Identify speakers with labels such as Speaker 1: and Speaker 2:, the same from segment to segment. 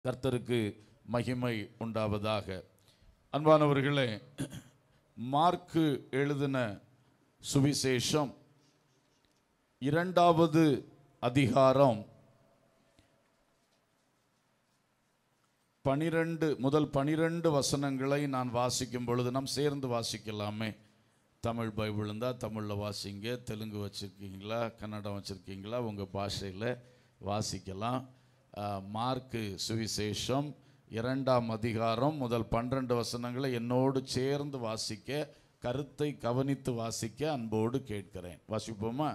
Speaker 1: கர்த்தருக்கு மகிமை உண்டாவதாக அன்பானவர்களே மார்க்கு எழுதின சுவிசேஷம் இரண்டாவது அதிகாரம் பனிரெண்டு முதல் பனிரெண்டு வசனங்களை நான் வாசிக்கும் பொழுது நாம் சேர்ந்து வாசிக்கலாமே தமிழ் பைபிள் இருந்தால் தமிழில் வாசிங்க தெலுங்கு வச்சுருக்கீங்களா கன்னடம் வச்சுருக்கீங்களா உங்கள் பாஷையில் வாசிக்கலாம் அஹ், மார்க்கு சுவிசேஷம் இரண்டாம் அதிகாரம் முதல் பன்னிரண்டு வசனங்களை என்னோடு சேர்ந்து வாசிக்க கருத்தை கவனித்து வாசிக்க அன்போடு கேட்கிறேன் வாசிப்போமா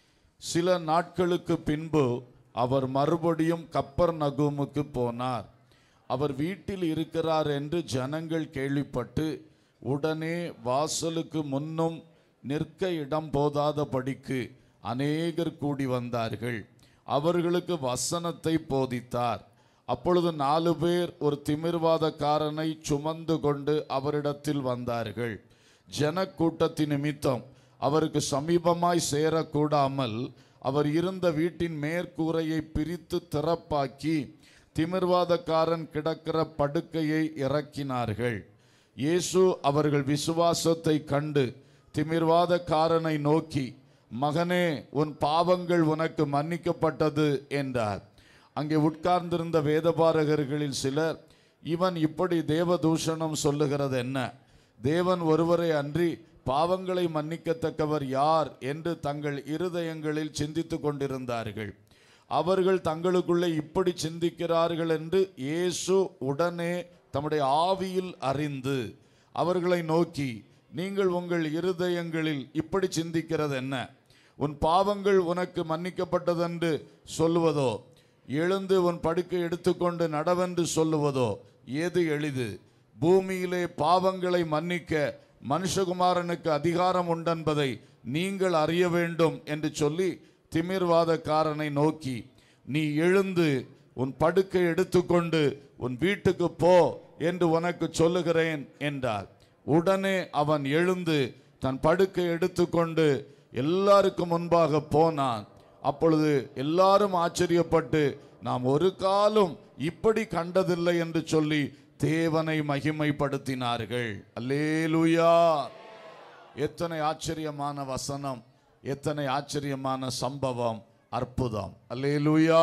Speaker 1: சில நாட்களுக்கு பின்பு அவர் மறுபடியும் கப்பர் நகூமுக்கு போனார் அவர் வீட்டில் இருக்கிறார் என்று ஜனங்கள் கேள்விப்பட்டு உடனே வாசலுக்கு முன்னும் நிற்க இடம் போதாதபடிக்கு அநேகர் கூடி வந்தார்கள் அவர்களுக்கு வசனத்தை போதித்தார் அப்பொழுது நாலு பேர் ஒரு திமிர்வாதக்காரனை சுமந்து கொண்டு அவரிடத்தில் வந்தார்கள் ஜனக்கூட்டத்தின் நிமித்தம் அவருக்கு சமீபமாய் சேரக்கூடாமல் அவர் இருந்த வீட்டின் மேற்கூரையை பிரித்து திறப்பாக்கி திமிர்வாதக்காரன் கிடக்கிற படுக்கையை இறக்கினார்கள் இயேசு அவர்கள் விசுவாசத்தை கண்டு திமிர்வாதக்காரனை நோக்கி மகனே உன் பாவங்கள் உனக்கு மன்னிக்கப்பட்டது என்றார் அங்கே உட்கார்ந்திருந்த வேதபாரகர்களில் சிலர் இவன் இப்படி தேவதூஷணம் சொல்லுகிறது என்ன தேவன் ஒருவரை அன்றி பாவங்களை மன்னிக்கத்தக்கவர் யார் என்று தங்கள் இருதயங்களில் சிந்தித்துக் கொண்டிருந்தார்கள் அவர்கள் தங்களுக்குள்ளே இப்படி சிந்திக்கிறார்கள் என்று இயேசு உடனே தம்முடைய ஆவியில் அறிந்து அவர்களை நோக்கி நீங்கள் உங்கள் இருதயங்களில் இப்படி சிந்திக்கிறது என்ன உன் பாவங்கள் உனக்கு மன்னிக்கப்பட்டதென்று சொல்லுவதோ எழுந்து உன் படுக்கை எடுத்துக்கொண்டு நடவென்று சொல்லுவதோ ஏது எளிது பூமியிலே பாவங்களை மன்னிக்க மனுஷகுமாரனுக்கு அதிகாரம் உண்டென்பதை நீங்கள் அறிய வேண்டும் என்று சொல்லி திமிர்வாதக்காரனை நோக்கி நீ எழுந்து உன் படுக்கை எடுத்துக்கொண்டு உன் வீட்டுக்கு போ என்று உனக்கு சொல்லுகிறேன் என்றார் உடனே அவன் எழுந்து தன் படுக்கை எடுத்துக்கொண்டு எல்லாருக்கும் முன்பாக போனான் அப்பொழுது எல்லாரும் ஆச்சரியப்பட்டு நாம் ஒரு காலம் இப்படி கண்டதில்லை என்று சொல்லி தேவனை மகிமைப்படுத்தினார்கள் அல்லேலூயா எத்தனை ஆச்சரியமான வசனம் எத்தனை ஆச்சரியமான சம்பவம் அற்புதம் அல்லேலூயா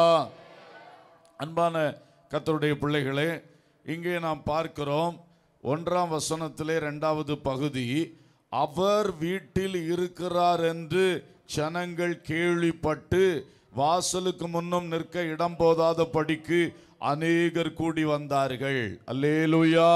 Speaker 1: அன்பான கர்த்தருடைய பிள்ளைகளே இங்கே நாம் பார்க்கிறோம் ஒன்றாம் வசனத்திலே இரண்டாவது பகுதி அவர் வீட்டில் இருக்கிறார் என்று ஜனங்கள் கேள்விப்பட்டு வாசலுக்கு முன்னும் நிற்க இடம் போதாத படிக்கு அநேகர் கூடி வந்தார்கள் அல்லேலூயா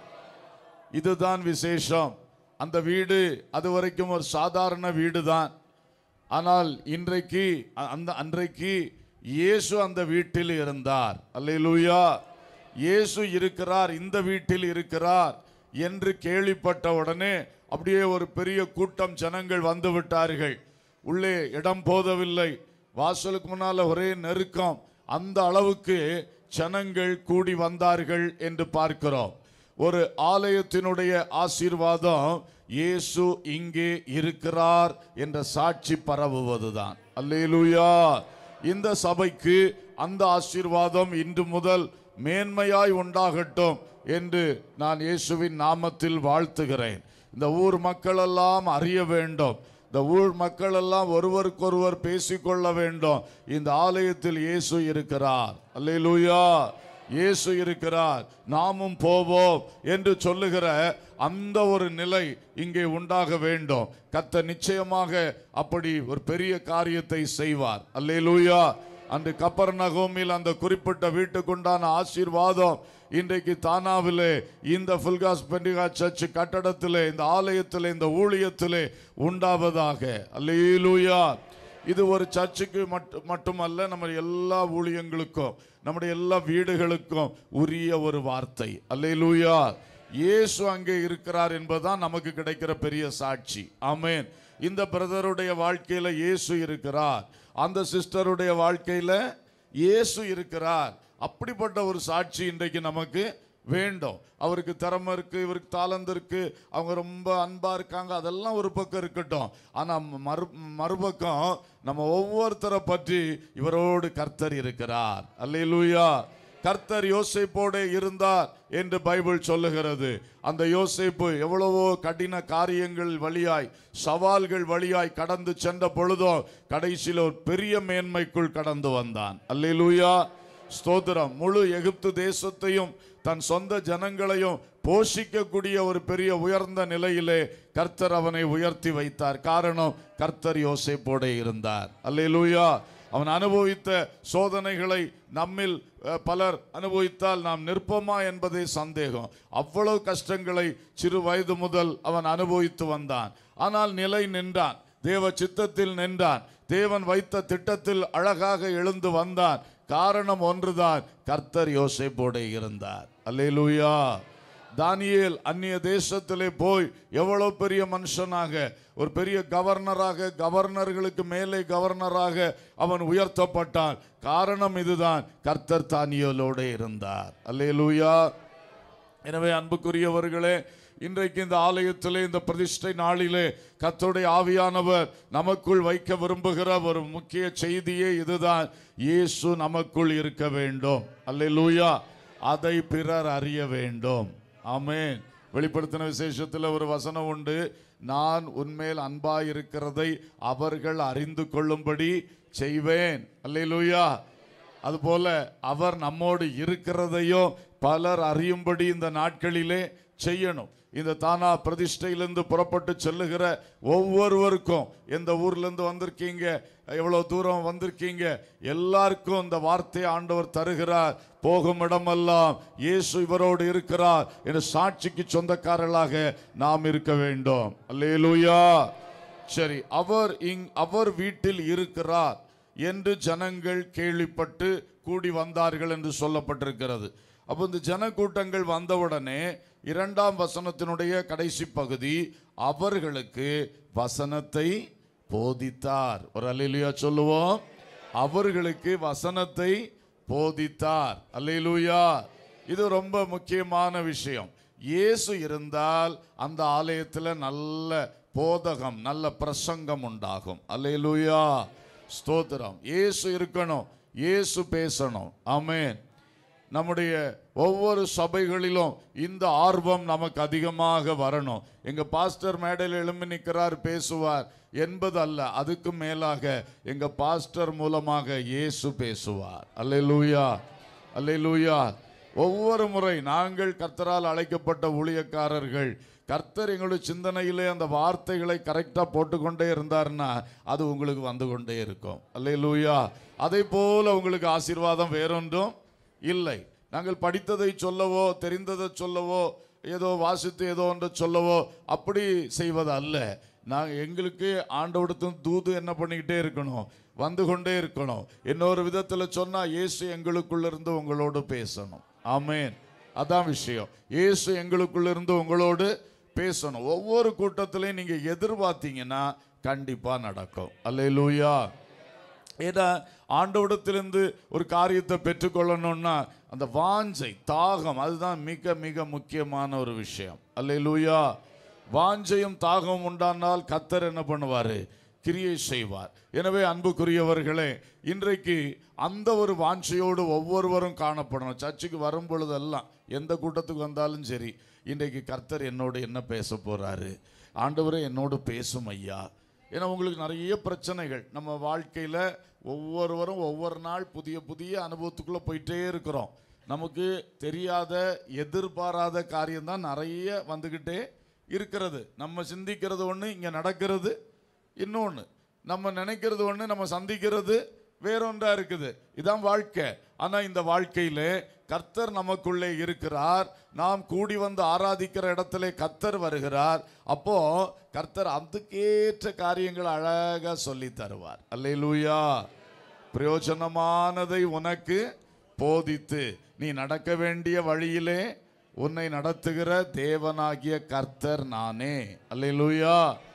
Speaker 1: இதுதான் விசேஷம் அந்த வீடு அது வரைக்கும் ஒரு சாதாரண வீடு தான் ஆனால் இன்றைக்கு அ- அந்த அன்றைக்கு இயேசு அந்த வீட்டில் இருந்தார் அல்லேலூயா இயேசு இருக்கிறார் இந்த வீட்டில் இருக்கிறார் என்று கேள்விப்பட்ட உடனே அப்படியே ஒரு பெரிய கூட்டம் ஜனங்கள் வந்து விட்டார்கள் உள்ளே இடம் போதவில்லை வாசலுக்கு முன்னால ஒரே நெருக்கம் அந்த அளவுக்கு ஜனங்கள் கூடி வந்தார்கள் என்று பார்க்கிறோம் ஒரு ஆலயத்தினுடைய ஆசீர்வாதம் இயேசு இங்கே இருக்கிறார் என்ற சாட்சி பரவுவதுதான் அல்லேலூயா இந்த சபைக்கு அந்த ஆசீர்வாதம் இன்று முதல் மேன்மையாய் உண்டாகட்டும் என்று நான் இயேசுவின் நாமத்தில் வாழ்த்துகிறேன் இந்த ஊர் மக்களெல்லாம் அறிய வேண்டும் இந்த ஊர் மக்கள் எல்லாம் ஒருவருக்கொருவர் பேசிக்கொள்ள வேண்டும் இந்த ஆலயத்தில் இயேசு இருக்கிறார் அல்லேலூயா இயேசு இருக்கிறார் நாமும் போவோம் என்று சொல்லுகிற அந்த ஒரு நிலை இங்கே உண்டாக வேண்டும் கத்த நிச்சயமாக அப்படி ஒரு பெரிய காரியத்தை செய்வார் அல்லேலூயா அன்று கப்பர் நகோமில் அந்த குறிப்பிட்ட வீட்டுக்குண்டான ஆசீர்வாதம் இன்றைக்கு தானாவிலே இந்த ஃபுல்காஸ் பெண்டிகா சர்ச் கட்டடத்திலே இந்த ஆலயத்திலே இந்த ஊழியத்திலே உண்டாவதாக அல்லேலூயா இது ஒரு சர்ச்சுக்கு மட்டும் மட்டுமல்ல நம்ம எல்லா ஊழியங்களுக்கும் நம்முடைய எல்லா வீடுகளுக்கும் உரிய ஒரு வார்த்தை அல்லேலூயா இயேசு அங்கே இருக்கிறார் என்பதுதான் நமக்கு கிடைக்கிற பெரிய சாட்சி ஆமென் இந்த பிரதருடைய வாழ்க்கையில இயேசு இருக்கிறார் அந்த சிஸ்டருடைய வாழ்க்கையில இயேசு இருக்கிறார் அப்படிப்பட்ட ஒரு சாட்சி இன்றைக்கு நமக்கு வேண்டும் அவருக்கு திறமை இருக்கு இவருக்கு தாளந்து இருக்கு அவங்க ரொம்ப அன்பா இருக்காங்க அதெல்லாம் ஒரு பக்கம் இருக்கட்டும் ஆனா மறு மறுபக்கம் நம்ம ஒவ்வொருத்தரை பற்றி இவரோடு கர்த்தர் இருக்கிறார் அல்லேலூயா கர்த்தர் யோசேப்போடே இருந்தார் என்று பைபிள் சொல்லுகிறது அந்த யோசேப்பு எவ்வளவோ கடின காரியங்கள் வழியாய் சவால்கள் வழியாய் கடந்து சென்ற பொழுதோ கடைசியில் ஒரு பெரிய மேன்மைக்குள் கடந்து வந்தான் அல்லேலூயா ஸ்தோத்திரம் முழு எகிப்து தேசத்தையும் தன் சொந்த ஜனங்களையும் போஷிக்கக்கூடிய ஒரு பெரிய உயர்ந்த நிலையிலே கர்த்தர் அவனை உயர்த்தி வைத்தார் காரணம் கர்த்தர் யோசேப்போடே இருந்தார் அல்லேலூயா அவன் அனுபவித்த சோதனைகளை நம்மில் அஹ், பலர் அனுபவித்தால் நாம் நிற்போமா என்பதே சந்தேகம் அவ்வளவு கஷ்டங்களை சிறு வயது முதல் அவன் அனுபவித்து வந்தான் ஆனால் நிலை நின்றான் தேவ சித்தத்தில் நின்றான் தேவன் வைத்த திட்டத்தில் அழகாக எழுந்து வந்தான் காரணம் ஒன்றுதான் கர்த்தர் யோசேப்போடே இருந்தார் அல்லேலூயா தானியேல் அந்நிய தேசத்திலே போய் எவ்வளவு பெரிய மனுஷனாக ஒரு பெரிய கவர்னராக கவர்னர்களுக்கு மேலே கவர்னராக அவன் உயர்த்தப்பட்டான் காரணம் இதுதான் கர்த்தர் தானியேலோடு இருந்தார் அல்லேலூயா எனவே அன்புக்குரியவர்களே இன்றைக்கு இந்த ஆலயத்திலே இந்த பிரதிஷ்டை நாளிலே கர்த்தருடைய ஆவியானவர் நமக்குள் வைக்க விரும்புகிற ஒரு முக்கிய செய்தியே இதுதான் இயேசு நமக்குள் இருக்க வேண்டும் அல்லேலூயா அதை பிறர் அறிய வேண்டும் ஆமென் வெளிப்படுத்தின விசேஷத்தில் ஒரு வசனம் உண்டு நான் உன்மேல் அன்பாய் இருக்கிறதை அவர்கள் அறிந்து கொள்ளும்படி செய்வேன் அல்லேலூயா அதுபோல அவர் நம்மோடு இருக்கிறதையும் பலர் அறியும்படி இந்த நாட்களிலே செய்யணும் இந்த தானா பிரதிஷ்டையிலிருந்து புறப்பட்டு செல்லுகிற ஒவ்வொருவருக்கும் எந்த ஊர்ல இருந்து வந்திருக்கீங்க எவ்வளவு தூரம் வந்திருக்கீங்க எல்லாருக்கும் இந்த வார்த்தையை ஆண்டவர் தருகிறார் போகும் இடமெல்லாம் இயேசு இவரோடு இருக்கிறார் என்ற சாட்சிக்கு சொந்தக்காரர்களாக நாம் இருக்க வேண்டும் அல்லேலூயா சரி அவர் இங் அவர் வீட்டில் இருக்கிறார் என்று ஜனங்கள் கேள்விப்பட்டு கூடி வந்தார்கள் என்று சொல்லப்பட்டிருக்கிறது அப்போ இந்த ஜனக்கூட்டங்கள் வந்தவுடனே இரண்டாம் வசனத்தினுடைய கடைசி பகுதி அவர்களுக்கு வசனத்தை போதித்தார் ஒரு அல்லேலூயா சொல்லுவோம் அவர்களுக்கு வசனத்தை போதித்தார் அல்லேலூயா இது ரொம்ப முக்கியமான விஷயம் இயேசு இருந்தால் அந்த ஆலயத்தில் நல்ல போதகம் நல்ல பிரசங்கம் உண்டாகும் அல்லேலூயா ஸ்தோத்திரம் இயேசு இருக்கணும் இயேசு பேசணும் ஆமென் நம்முடைய ஒவ்வொரு சபைகளிலும் இந்த ஆர்வம் நமக்கு அதிகமாக வரணும் எங்க பாஸ்டர் மேடையில் எழும்பி நிற்கிறார் பேசுவார் என்பது அல்ல அதுக்கு மேலாக எங்க பாஸ்டர் மூலமாக இயேசு பேசுவார் அல்லேலூயா அல்லேலூயா ஒவ்வொரு முறை நாங்கள் கர்த்தரால் அழைக்கப்பட்ட ஊழியக்காரர்கள் கர்த்தர் எங்களுடைய சிந்தனையிலே அந்த வார்த்தைகளை கரெக்டாக போட்டுக்கொண்டே இருந்தாருன்னா அது உங்களுக்கு வந்து கொண்டே இருக்கும் அல்லேலூயா அதே போல உங்களுக்கு ஆசீர்வாதம் வேறொன்றும் இல்லை நாங்கள் படித்ததை சொல்லவோ தெரிந்ததை சொல்லவோ ஏதோ வாசித்து ஏதோ ஒன்று சொல்லவோ அப்படி செய்வது அல்ல நாங்கள் எங்களுக்கு ஆண்டவடத்தும் தூது என்ன பண்ணிக்கிட்டே இருக்கணும் வந்து கொண்டே இருக்கணும் இன்னொரு விதத்தில் சொன்னால் இயேசு எங்களுக்குள்ள இருந்து உங்களோடு பேசணும் ஆமென் அதான் விஷயம் இயேசு எங்களுக்குள்ள இருந்து உங்களோடு பேசணும் ஒவ்வொரு கூட்டத்திலையும் நீங்கள் எதிர்பார்த்தீங்கன்னா கண்டிப்பாக நடக்கும் அல்லேலூயா ஏன்னா ஆண்டவடத்திலிருந்து ஒரு காரியத்தை பெற்றுக்கொள்ளணும்னா அந்த வாஞ்சை தாகம் அதுதான் மிக மிக முக்கியமான ஒரு விஷயம் அல்லேலூயா வாஞ்சையும் தாகம் உண்டானால் கத்தர் என்ன பண்ணுவார் கிரியை செய்வார் எனவே அன்புக்குரியவர்களே இன்றைக்கு அந்த ஒரு வாஞ்சையோடு ஒவ்வொருவரும் காணப்படணும் சர்ச்சுக்கு வரும் பொழுதெல்லாம் எந்த கூட்டத்துக்கு வந்தாலும் சரி இன்றைக்கு கர்த்தர் என்னோடு என்ன பேச போறாரு ஆண்டவரே என்னோடு பேசும் ஐயா ஏன்னா உங்களுக்கு நிறைய பிரச்சனைகள் நம்ம வாழ்க்கையில் ஒவ்வொருவரும் ஒவ்வொரு நாள் புதிய புதிய அனுபவத்துக்குள்ளே போயிட்டே இருக்கிறோம் நமக்கு தெரியாத எதிர்பாராத காரியம்தான் நிறைய வந்துக்கிட்டே இருக்கிறது நம்ம சிந்திக்கிறது ஒன்று இங்கே நடக்கிறது இன்னொன்று நம்ம நினைக்கிறது ஒன்று நம்ம சந்திக்கிறது வேறொன்றா இருக்குது இதான் வாழ்க்கை ஆனால் இந்த வாழ்க்கையிலே கர்த்தர் நமக்குள்ளே இருக்கிறார் நாம் கூடி வந்து ஆராதிக்கிற இடத்துல கர்த்தர் வருகிறார் அப்போ கர்த்தர் அதுக்கேற்ற காரியங்களை அழகா சொல்லி தருவார் அல்லேலூயா பிரயோஜனமானதை உனக்கு போதித்து நீ நடக்க வேண்டிய வழியிலே உன்னை நடத்துகிற தேவனாகிய கர்த்தர் நானே அல்லேலூயா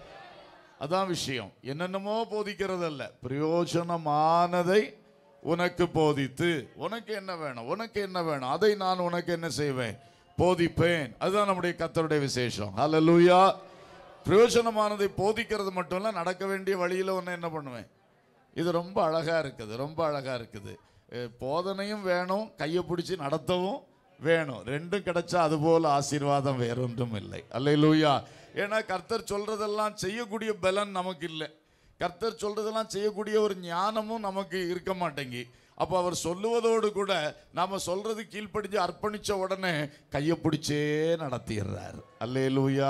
Speaker 1: அதான் விஷயம் என்னென்னமோ போதிக்கிறது அல்ல பிரயோஜனமானதை உனக்கு போதித்து உனக்கு என்ன வேணும் உனக்கு என்ன வேணும் அதை நான் உனக்கு என்ன செய்வேன் போதிப்பேன் அதுதான் நம்முடைய கர்த்தருடைய விசேஷம் ஹalleluya பிரயோஜனமானதை போதிக்கிறது மட்டும் இல்ல நடக்க வேண்டிய வழியில உன்னை என்ன பண்ணுவேன் இது ரொம்ப அழகா இருக்குது ரொம்ப அழகா இருக்குது அஹ், போதனையும் வேணும் கையை பிடிச்சி நடத்தவும் வேணும் ரெண்டும் கிடைச்சா அது போல ஆசீர்வாதம் வேறொன்றும் இல்லை அல்லேலூயா ஏன்னா கர்த்தர் சொல்றதெல்லாம் செய்யக்கூடிய பலன் நமக்கு இல்லை கர்த்தர் சொல்றதெல்லாம் செய்யக்கூடிய ஒரு ஞானமும் நமக்கு இருக்க மாட்டேங்கி அப்போ அவர் சொல்லுவதோடு கூட நாம சொல்றது கீழ்ப்படிஞ்சு அர்ப்பணிச்ச உடனே கையை பிடிச்சே நடத்திடுறார் அல்லேலூயா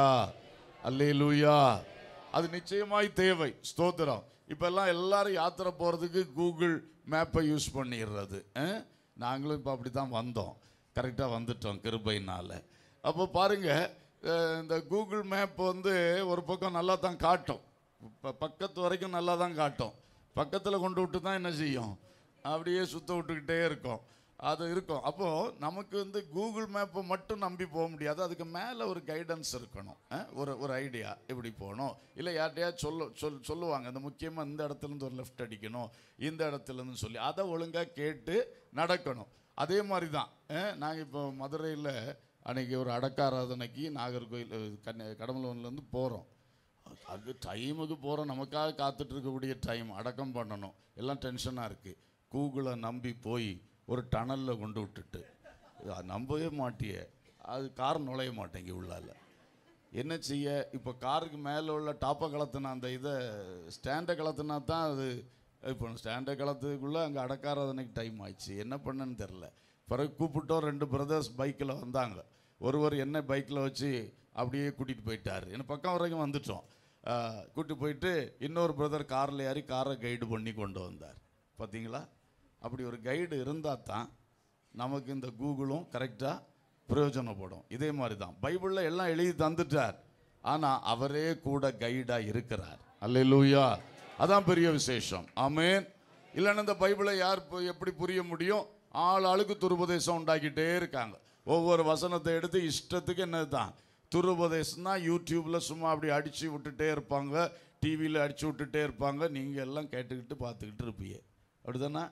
Speaker 1: அல்லேலூயா அது நிச்சயமாய் தேவை ஸ்தோத்திரம் இப்பெல்லாம் எல்லாரும் யாத்திரை போகிறதுக்கு கூகுள் மேப்பை யூஸ் பண்ணிடுறது அஹ்? நாங்களும் இப்போ அப்படி தான் வந்தோம் கரெக்டாக வந்துட்டோம் கிருபைனால அப்போ பாருங்க அஹ், இந்த கூகுள் மேப் வந்து ஒரு பக்கம் நல்லா தான் காட்டும் இப்போ பக்கத்து வரைக்கும் நல்லா தான் காட்டும் பக்கத்தில் கொண்டு விட்டு தான் என்ன செய்யும் அப்படியே சுத்த விட்டுக்கிட்டே இருக்கும் அது இருக்கும் அப்போது நமக்கு வந்து கூகுள் மேப்பை மட்டும் நம்பி போக முடியாது அதுக்கு மேலே ஒரு கைடன்ஸ் இருக்கணும் அஹ், ஒரு ஒரு ஐடியா இப்படி போகணும் இல்லை யார்கிட்டயா சொல்ல சொல் சொல்லுவாங்க இந்த முக்கியமாக இந்த இடத்துலேருந்து ஒரு லெஃப்ட் அடிக்கணும் இந்த இடத்துலேருந்து சொல்லி அதை ஒழுங்காக கேட்டு நடக்கணும் அதே மாதிரி தான் நாங்கள் இப்போ மதுரையில் அன்னைக்கு ஒரு அடக்க ஆராதனைக்கு நாகர்கோயில் கன்னியா கடம்பலூர்லேருந்து போகிறோம் அது டைமுக்கு போகிறோம் நமக்காக காத்துட்டு இருக்கக்கூடிய டைம் அடக்கம் பண்ணணும் எல்லாம் டென்ஷனாக இருக்குது கூகுளை நம்பி போய் ஒரு டனலில் கொண்டு விட்டுட்டு அது நம்பவே மாட்டியே அது கார் நுழைய மாட்டேங்க உள்ளால என்ன செய்ய இப்போ காருக்கு மேலே உள்ள டாப்பை கலத்துனா அந்த இதை ஸ்டாண்டை கலத்துனா தான் அது இப்போ ஸ்டாண்டை கலத்துக்குள்ளே அங்கே அடக்காரதனைக்கு டைம் ஆயிடுச்சு என்ன பண்ணேன்னு தெரில பிறகு கூப்பிட்டோம் ரெண்டு பிரதர்ஸ் பைக்கில் வந்தாங்க ஒருவர் என்ன பைக்கில் வச்சு அப்படியே கூட்டிகிட்டு போயிட்டார் என்ன பக்கம் வரைக்கும் வந்துட்டோம் கூட்டிட்டு போயிட்டு இன்னொரு பிரதர் காரில் ஏறி காரை கைடு பண்ணி கொண்டு வந்தார் பார்த்தீங்களா அப்படி ஒரு கைடு இருந்தால் தான் நமக்கு இந்த கூகுளும் கரெக்டாக பிரயோஜனப்படும் இதே மாதிரி தான் பைபிளில் எல்லாம் எழுதி தந்துட்டார் ஆனால் அவரே கூட கைடாக இருக்கிறார் அல்லேலூயா அதான் பெரிய விசேஷம் ஆமென் இல்லைன்னா இந்த பைபிளை யார் பு- எப்படி புரிய முடியும் ஆள் ஆளுக்கு துருபதேசம் உண்டாக்கிட்டே இருக்காங்க ஒவ்வொரு வசனத்தை எடுத்து இஷ்டத்துக்கு என்னது தான் துருபதேசம் தான் யூடியூப்பில் சும்மா அப்படி அடித்து விட்டுட்டே இருப்பாங்க டிவியில் அடித்து விட்டுட்டே இருப்பாங்க நீங்கள் எல்லாம் கேட்டுக்கிட்டு பார்த்துக்கிட்டு இருப்பீங்க அப்படிதானே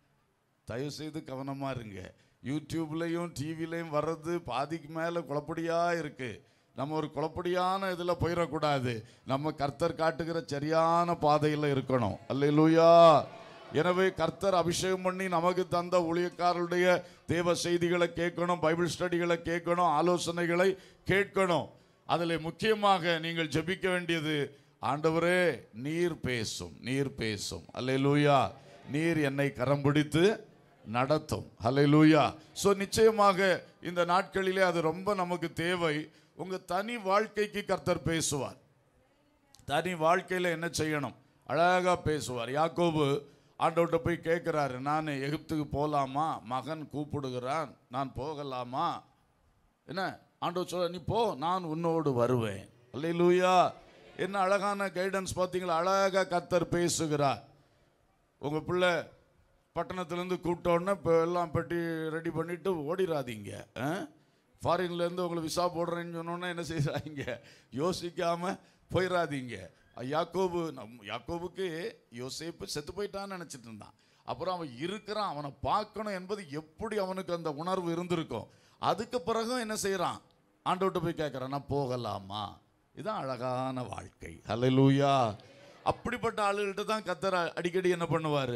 Speaker 1: தயவு செய்து கவனமாக இருங்க யூடியூப்லேயும் டிவிலையும் வர்றது பாதிக்கு மேலே குழப்படியாக இருக்குது நம்ம ஒரு குழப்படியான இதில் போயிடக்கூடாது நம்ம கர்த்தர் காட்டுகிற சரியான பாதையில் இருக்கணும் அல்லேலூயா எனவே கர்த்தர் அபிஷேகம் பண்ணி நமக்கு தந்த ஊழியக்காரருடைய தேவ செய்திகளை கேட்கணும் பைபிள் ஸ்டடிகளை கேட்கணும் ஆலோசனைகளை கேட்கணும் அதில் முக்கியமாக நீங்கள் ஜெபிக்க வேண்டியது ஆண்டவரே நீர் பேசும் நீர் பேசும் அல்லேலூயா நீர் என்னை கரம் பிடித்து நடத்தும் ஹalleluya ஸோ நிச்சயமாக இந்த நாட்களிலே அது ரொம்ப நமக்கு தேவை உங்க தனி வாழ்க்கைக்கு கர்த்தர் பேசுவார் தனி வாழ்க்கையில் என்ன செய்யணும் அழகா பேசுவார் யாக்கோபு ஆண்டவர்கிட்ட போய் கேட்குறாரு நான் எகிப்துக்கு போகலாமா மகன் கூப்பிடுகிறான் நான் போகலாமா என்ன ஆண்டவர் சொல்ல நீ போ நான் உன்னோடு வருவேன் அல்லேலூயா என்ன அழகான கைடன்ஸ் பார்த்தீங்களா அழகா கர்த்தர் பேசுகிறார் உங்கள் பிள்ளை பட்டணத்துலேருந்து கூப்பிட்டோன்னே இப்போ எல்லாம் பெட்டி ரெடி பண்ணிட்டு ஓடிடாதீங்க ஃபாரின்லேருந்து உங்களுக்கு விசா போடுறேன்னு சொன்னோன்னே என்ன செய்கிறாங்க யோசிக்காமல் போயிடாதீங்க யாக்கோபு நம் யாக்கோபுக்கு யோசேப்பு செத்து போயிட்டான்னு நினச்சிட்டு இருந்தான் அப்புறம் அவன் இருக்கிறான் அவனை பார்க்கணும் என்பது எப்படி அவனுக்கு அந்த உணர்வு இருந்திருக்கும் அதுக்கு பிறகும் என்ன செய்கிறான் ஆண்டவர்கிட்ட போய் கேட்குறான் நான் போகலாமா இதுதான் அழகான வாழ்க்கை ஹalleluya அப்படிப்பட்ட ஆளுகள்கிட்ட தான் கத்தர் அடிக்கடி என்ன பண்ணுவார்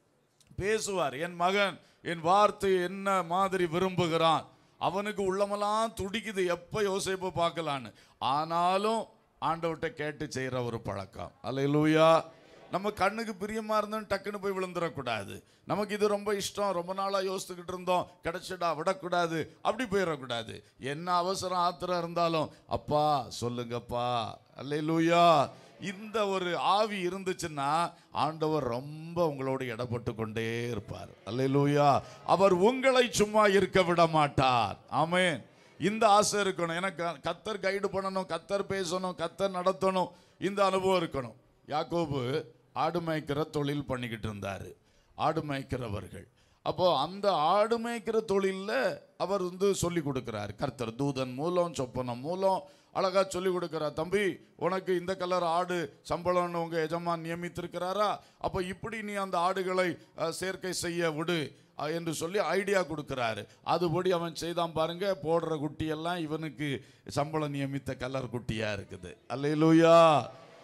Speaker 1: பேசுவார் என் மகன் என் வார்த்தை என்ன மாதிரி விரும்புகிறான் அவனுக்கு உள்ளமெல்லாம் துடிக்குது எப்போ யோசிப்பை பார்க்கலான்னு ஆனாலும் ஆண்டவர்கிட்ட கேட்டு செய்கிற ஒரு பழக்கம் அல்லேலூயா நம்ம கண்ணுக்கு பிரியமா இருந்தோம் டக்குன்னு போய் விழுந்துடக்கூடாது நமக்கு இது ரொம்ப இஷ்டம் ரொம்ப நாளாக யோசித்துக்கிட்டு இருந்தோம் கிடைச்சிடா விடக்கூடாது அப்படி போயிடக்கூடாது என்ன அவசரம் ஆத்திரம் இருந்தாலும் அப்பா சொல்லுங்கப்பா அல்லேலூயா இந்த ஒரு ஆவி இருந்துச்சுன்னா ஆண்டவர் ரொம்ப உங்களோடு இடப்பட்டு கொண்டே இருப்பார் அல்லேலூயா அவர் உங்களை சும்மா இருக்க விட மாட்டார் ஆமென் இந்த ஆசை இருக்கணும் எனக்கு கத்தர் கைடு பண்ணணும் கத்தர் பேசணும் கத்தர் நடத்தணும் இந்த அனுபவம் இருக்கணும் யாக்கோபு ஆடு மேய்க்கிற தொழில் பண்ணிக்கிட்டு இருந்தார் ஆடு மேய்க்கிறவர்கள் அப்போ அந்த ஆடு மேய்க்கிற தொழிலில் அவர் வந்து சொல்லி கொடுக்குறார் கர்த்தர் தூதன் மூலம் சொப்பனம் மூலம் அழகா சொல்லி கொடுக்குறார் தம்பி உனக்கு இந்த கலர் ஆடு சம்பளம்னு உங்க எஜமான் நியமித்திருக்கிறாரா அப்போ இப்படி நீ அந்த ஆடுகளை அஹ், சேர்க்கை செய்ய விடு அஹ், என்று சொல்லி ஐடியா கொடுக்குறாரு அதுபடி அவன் செய்தான் பாருங்க போடுற குட்டியெல்லாம் இவனுக்கு சம்பளம் நியமித்த கலர் குட்டியா இருக்குது அல்லேலூயா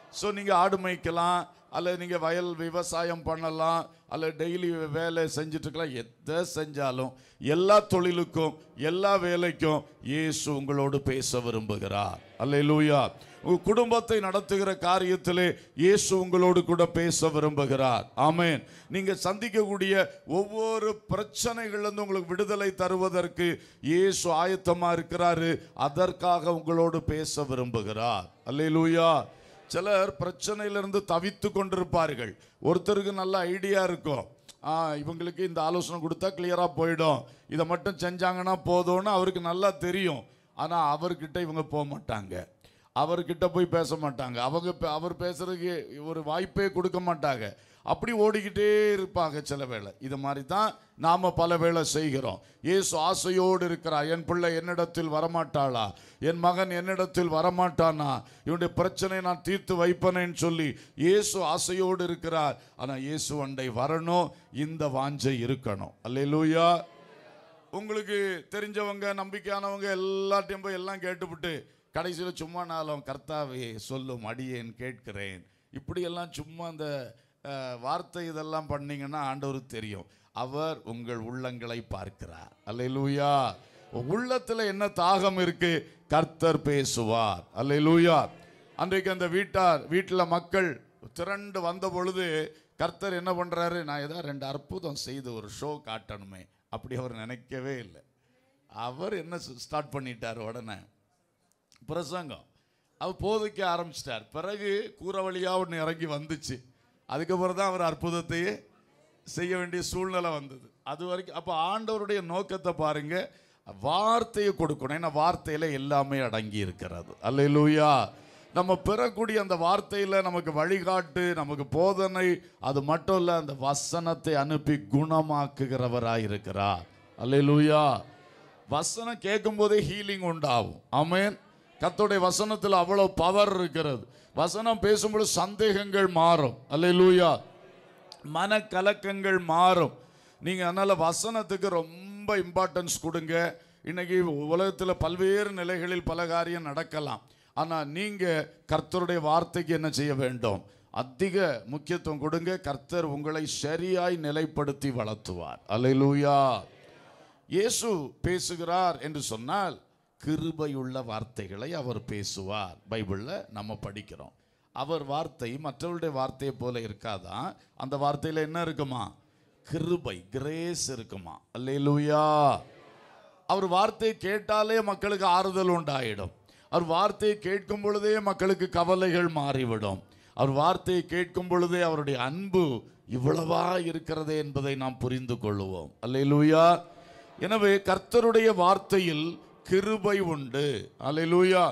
Speaker 1: ஸோ நீங்கள் ஆடு மேய்க்கலாம் அல்லது நீங்கள் வயல் விவசாயம் பண்ணலாம் அல்லது டெய்லி வேலை செஞ்சுட்டு இருக்கலாம் எதை செஞ்சாலும் எல்லா தொழிலுக்கும் எல்லா வேலைக்கும் இயேசு உங்களோடு பேச விரும்புகிறார் அல்லேலூயா உங்க குடும்பத்தை நடத்துகிற காரியத்திலே இயேசு உங்களோடு கூட பேச விரும்புகிறார் ஆமென் நீங்க சந்திக்கக்கூடிய ஒவ்வொரு பிரச்சனைகளிலிருந்து உங்களுக்கு விடுதலை தருவதற்கு இயேசு ஆயத்தமா இருக்கிறாரு அதற்காக உங்களோடு பேச விரும்புகிறார் அல்லேலூயா சிலர் பிரச்சனையிலிருந்து தவித்து கொண்டிருப்பார்கள் ஒருத்தருக்கு நல்ல ஐடியா இருக்கும் ஆ இவங்களுக்கு இந்த ஆலோசனை கொடுத்தா கிளியராக போயிடும் இதை மட்டும் செஞ்சாங்கன்னா போதும்னு அவருக்கு நல்லா தெரியும் ஆனால் அவர்கிட்ட இவங்க போக மாட்டாங்க அவர்கிட்ட போய் பேச மாட்டாங்க அவங்க பே- அவர் பேசுறதுக்கு ஒரு வாய்ப்பே கொடுக்க மாட்டாங்க அப்படி ஓடிக்கிட்டே இருப்பாங்க சில வேளை இது மாதிரி தான் நாம் பல வேளை செய்கிறோம் இயேசு ஆசையோடு இருக்கிறார் என் பிள்ளை என்னிடத்தில் வரமாட்டாளா என் மகன் என்னிடத்தில் வரமாட்டானா இவனுடைய பிரச்சனை நான் தீர்த்து வைப்பனேன்னு சொல்லி இயேசு ஆசையோடு இருக்கிறார் ஆனால் இயேசு அண்டை வரணும் இந்த வாஞ்சை இருக்கணும் அல்லேலூயா உங்களுக்கு தெரிஞ்சவங்க நம்பிக்கையானவங்க எல்லாத்தையும் போய் எல்லாம் கேட்டுவிட்டு கடைசியில் சும்மா நாளும் கர்த்தாவே சொல்லும் அடியேன் கேட்கிறேன் இப்படியெல்லாம் சும்மா அந்த அஹ், வார்த்தை இதெல்லாம் பண்ணீங்கன்னா ஆண்டவருக்கு தெரியும் அவர் உங்கள் உள்ளங்களை பார்க்கிறார் அல்லேலூயா உள்ளத்துல என்ன தாகம் இருக்கு கர்த்தர் பேசுவார் அல்லேலூயா அன்றைக்கு அந்த வீட்டார் வீட்டில் மக்கள் திரண்டு வந்த பொழுது கர்த்தர் என்ன பண்றாரு நான் ஏதாவது ரெண்டு அற்புதம் செய்து ஒரு ஷோ காட்டணுமே அப்படி அவர் நினைக்கவே இல்லை அவர் என்ன ஸ்டார்ட் பண்ணிட்டார் உடனே பிரசங்கம் அவர் போதிக்க ஆரம்பிச்சிட்டார் பிறகு கூற வழியா ஒன்று இறங்கி வந்துச்சு அதுக்கப்புறம் தான் அவர் அற்புதத்தையே செய்ய வேண்டிய சூழ்நிலை வந்தது அது வரைக்கும் அப்போ ஆண்டவருடைய நோக்கத்தை பாருங்க வார்த்தையை கொடுக்கணும் ஏன்னா வார்த்தையில எல்லாமே அடங்கி இருக்கிறது அல்லேலூயா நம்ம பெறக்கூடிய அந்த வார்த்தையில நமக்கு வழிகாட்டு நமக்கு போதனை அது மட்டும் இல்ல அந்த வசனத்தை அனுப்பி குணமாக்குகிறவராய் இருக்கிறார் அல்லேலூயா வசனம் கேட்கும் போதே ஹீலிங் உண்டாகும் ஆமென் கர்த்தருடைய வசனத்தில் அவ்வளவு பவர் இருக்கிறது வசனம் பேசும்போது சந்தேகங்கள் மாறும் அல்லேலூயா மனக்கலக்கங்கள் மாறும் நீங்கள் அதனால் வசனத்துக்கு ரொம்ப இம்பார்ட்டன்ஸ் கொடுங்க இன்னைக்கு உலகத்தில் பல்வேறு நிலைகளில் பல காரியம் நடக்கலாம் ஆனால் நீங்கள் கர்த்தருடைய வார்த்தைக்கு என்ன செய்ய வேண்டும் அதிக முக்கியத்துவம் கொடுங்க கர்த்தர் உங்களை சரியாய் நிலைப்படுத்தி வளர்த்துவார் அல்லேலூயா இயேசு பேசுகிறார் என்று சொன்னால் கிருபையுள்ள வார்த்தைகளை அவர் பேசுவார் பைபிளில் நம்ம படிக்கிறோம் அவர் வார்த்தை மற்றவருடைய வார்த்தையை போல இருக்காதான் அந்த வார்த்தையில் என்ன இருக்குமா கிருபை கிரேஸ் இருக்குமா அல்லேலூயா அவர் வார்த்தையை கேட்டாலே மக்களுக்கு ஆறுதல் உண்டாயிடும் அவர் வார்த்தையை கேட்கும் பொழுதே மக்களுக்கு கவலைகள் மாறிவிடும் அவர் வார்த்தையை கேட்கும் பொழுதே அவருடைய அன்பு இவ்வளவா இருக்கிறதே என்பதை நாம் புரிந்து கொள்ளுவோம் அல்லேலூயா எனவே கர்த்தருடைய வார்த்தையில் கிருபை உண்டு அல்லேலூயா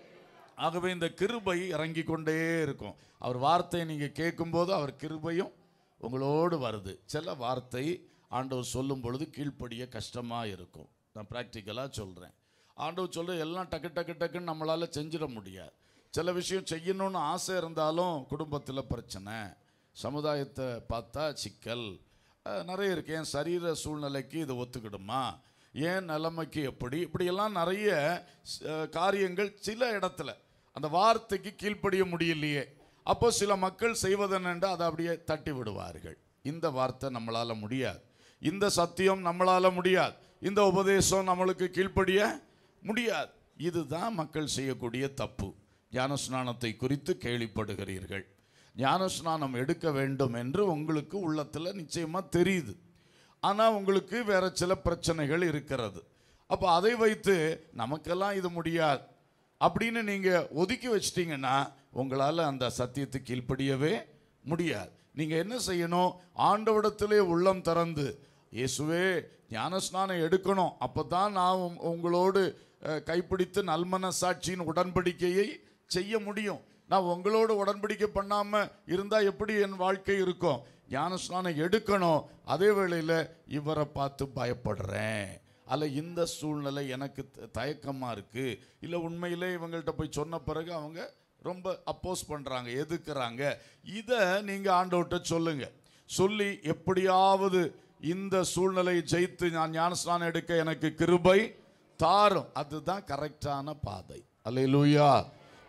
Speaker 1: ஆகவே இந்த கிருபை இறங்கி கொண்டே இருக்கும் அவர் வார்த்தையை நீங்கள் கேட்கும்போது அவர் கிருபையும் உங்களோடு வருது சில வார்த்தை ஆண்டவர் சொல்லும் பொழுது கீழ்ப்படிய கஷ்டமாக இருக்கும் நான் ப்ராக்டிக்கலாக சொல்கிறேன் ஆண்டவர் சொல்ற எல்லாம் டக்கு டக்கு டக்குன்னு நம்மளால் செஞ்சிட முடியாது சில விஷயம் செய்யணும்னு ஆசை இருந்தாலும் குடும்பத்தில் பிரச்சனை சமுதாயத்தை பார்த்தா சிக்கல் அஹ், நிறைய இருக்கு என் சரீர சூழ்நிலைக்கு இது ஒத்துக்கிடுமா ஏன் நிலைமைக்கு எப்படி இப்படியெல்லாம் நிறைய அஹ், காரியங்கள் சில இடத்துல அந்த வார்த்தைக்கு கீழ்ப்படிய முடியலையே அப்போ சில மக்கள் செய்வதென்று அதை அப்படியே தட்டி விடுவார்கள் இந்த வார்த்தை நம்மளால முடியாது இந்த சத்தியம் நம்மளால முடியாது இந்த உபதேசம் நம்மளுக்கு கீழ்ப்படிய முடியாது இதுதான் மக்கள் செய்யக்கூடிய தப்பு ஞானஸ்நானத்தை குறித்து கேள்விப்படுகிறீர்கள் ஞானஸ்நானம் எடுக்க வேண்டும் என்று உங்களுக்கு உள்ளத்தில் நிச்சயமா தெரியுது ஆனால் உங்களுக்கு வேற சில பிரச்சனைகள் இருக்கிறது அப்போ அதை வைத்து நமக்கெல்லாம் இது முடியாது அப்படின்னு நீங்கள் ஒதுக்கி வச்சிட்டீங்கன்னா உங்களால் அந்த சத்தியத்துக்கு கீழ்ப்படியவே முடியாது நீங்கள் என்ன செய்யணும் ஆண்டவிடத்திலே உள்ளம் திறந்து இயேசுவே ஞானஸ்நானம் எடுக்கணும் அப்போ தான் நான் உங்- உங்களோடு அஹ், கைப்பிடித்து நல்மனசாட்சியின் உடன்படிக்கையை செய்ய முடியும் நான் உங்களோடு உடன்படிக்கை பண்ணாமல் இருந்தால் எப்படி என் வாழ்க்கை இருக்கும் ஞானஸ்நானம் எடுக்கணும் அதே வேளையில் இவரை பார்த்து பயப்படுறேன் அல்ல இந்த சூழ்நிலை எனக்கு த- தயக்கமா இருக்கு இல்லை உண்மையிலே இவங்கள்ட்ட போய் சொன்ன பிறகு அவங்க ரொம்ப அப்போஸ் பண்றாங்க எதுக்குறாங்க இதை நீங்க ஆண்டவர்கிட்ட சொல்லுங்க சொல்லி எப்படியாவது இந்த சூழ்நிலையை ஜெயித்து நான் ஞானஸ்நானம் எடுக்க எனக்கு கிருபை தாரும் அதுதான் கரெக்டான பாதை அல்லேலூயா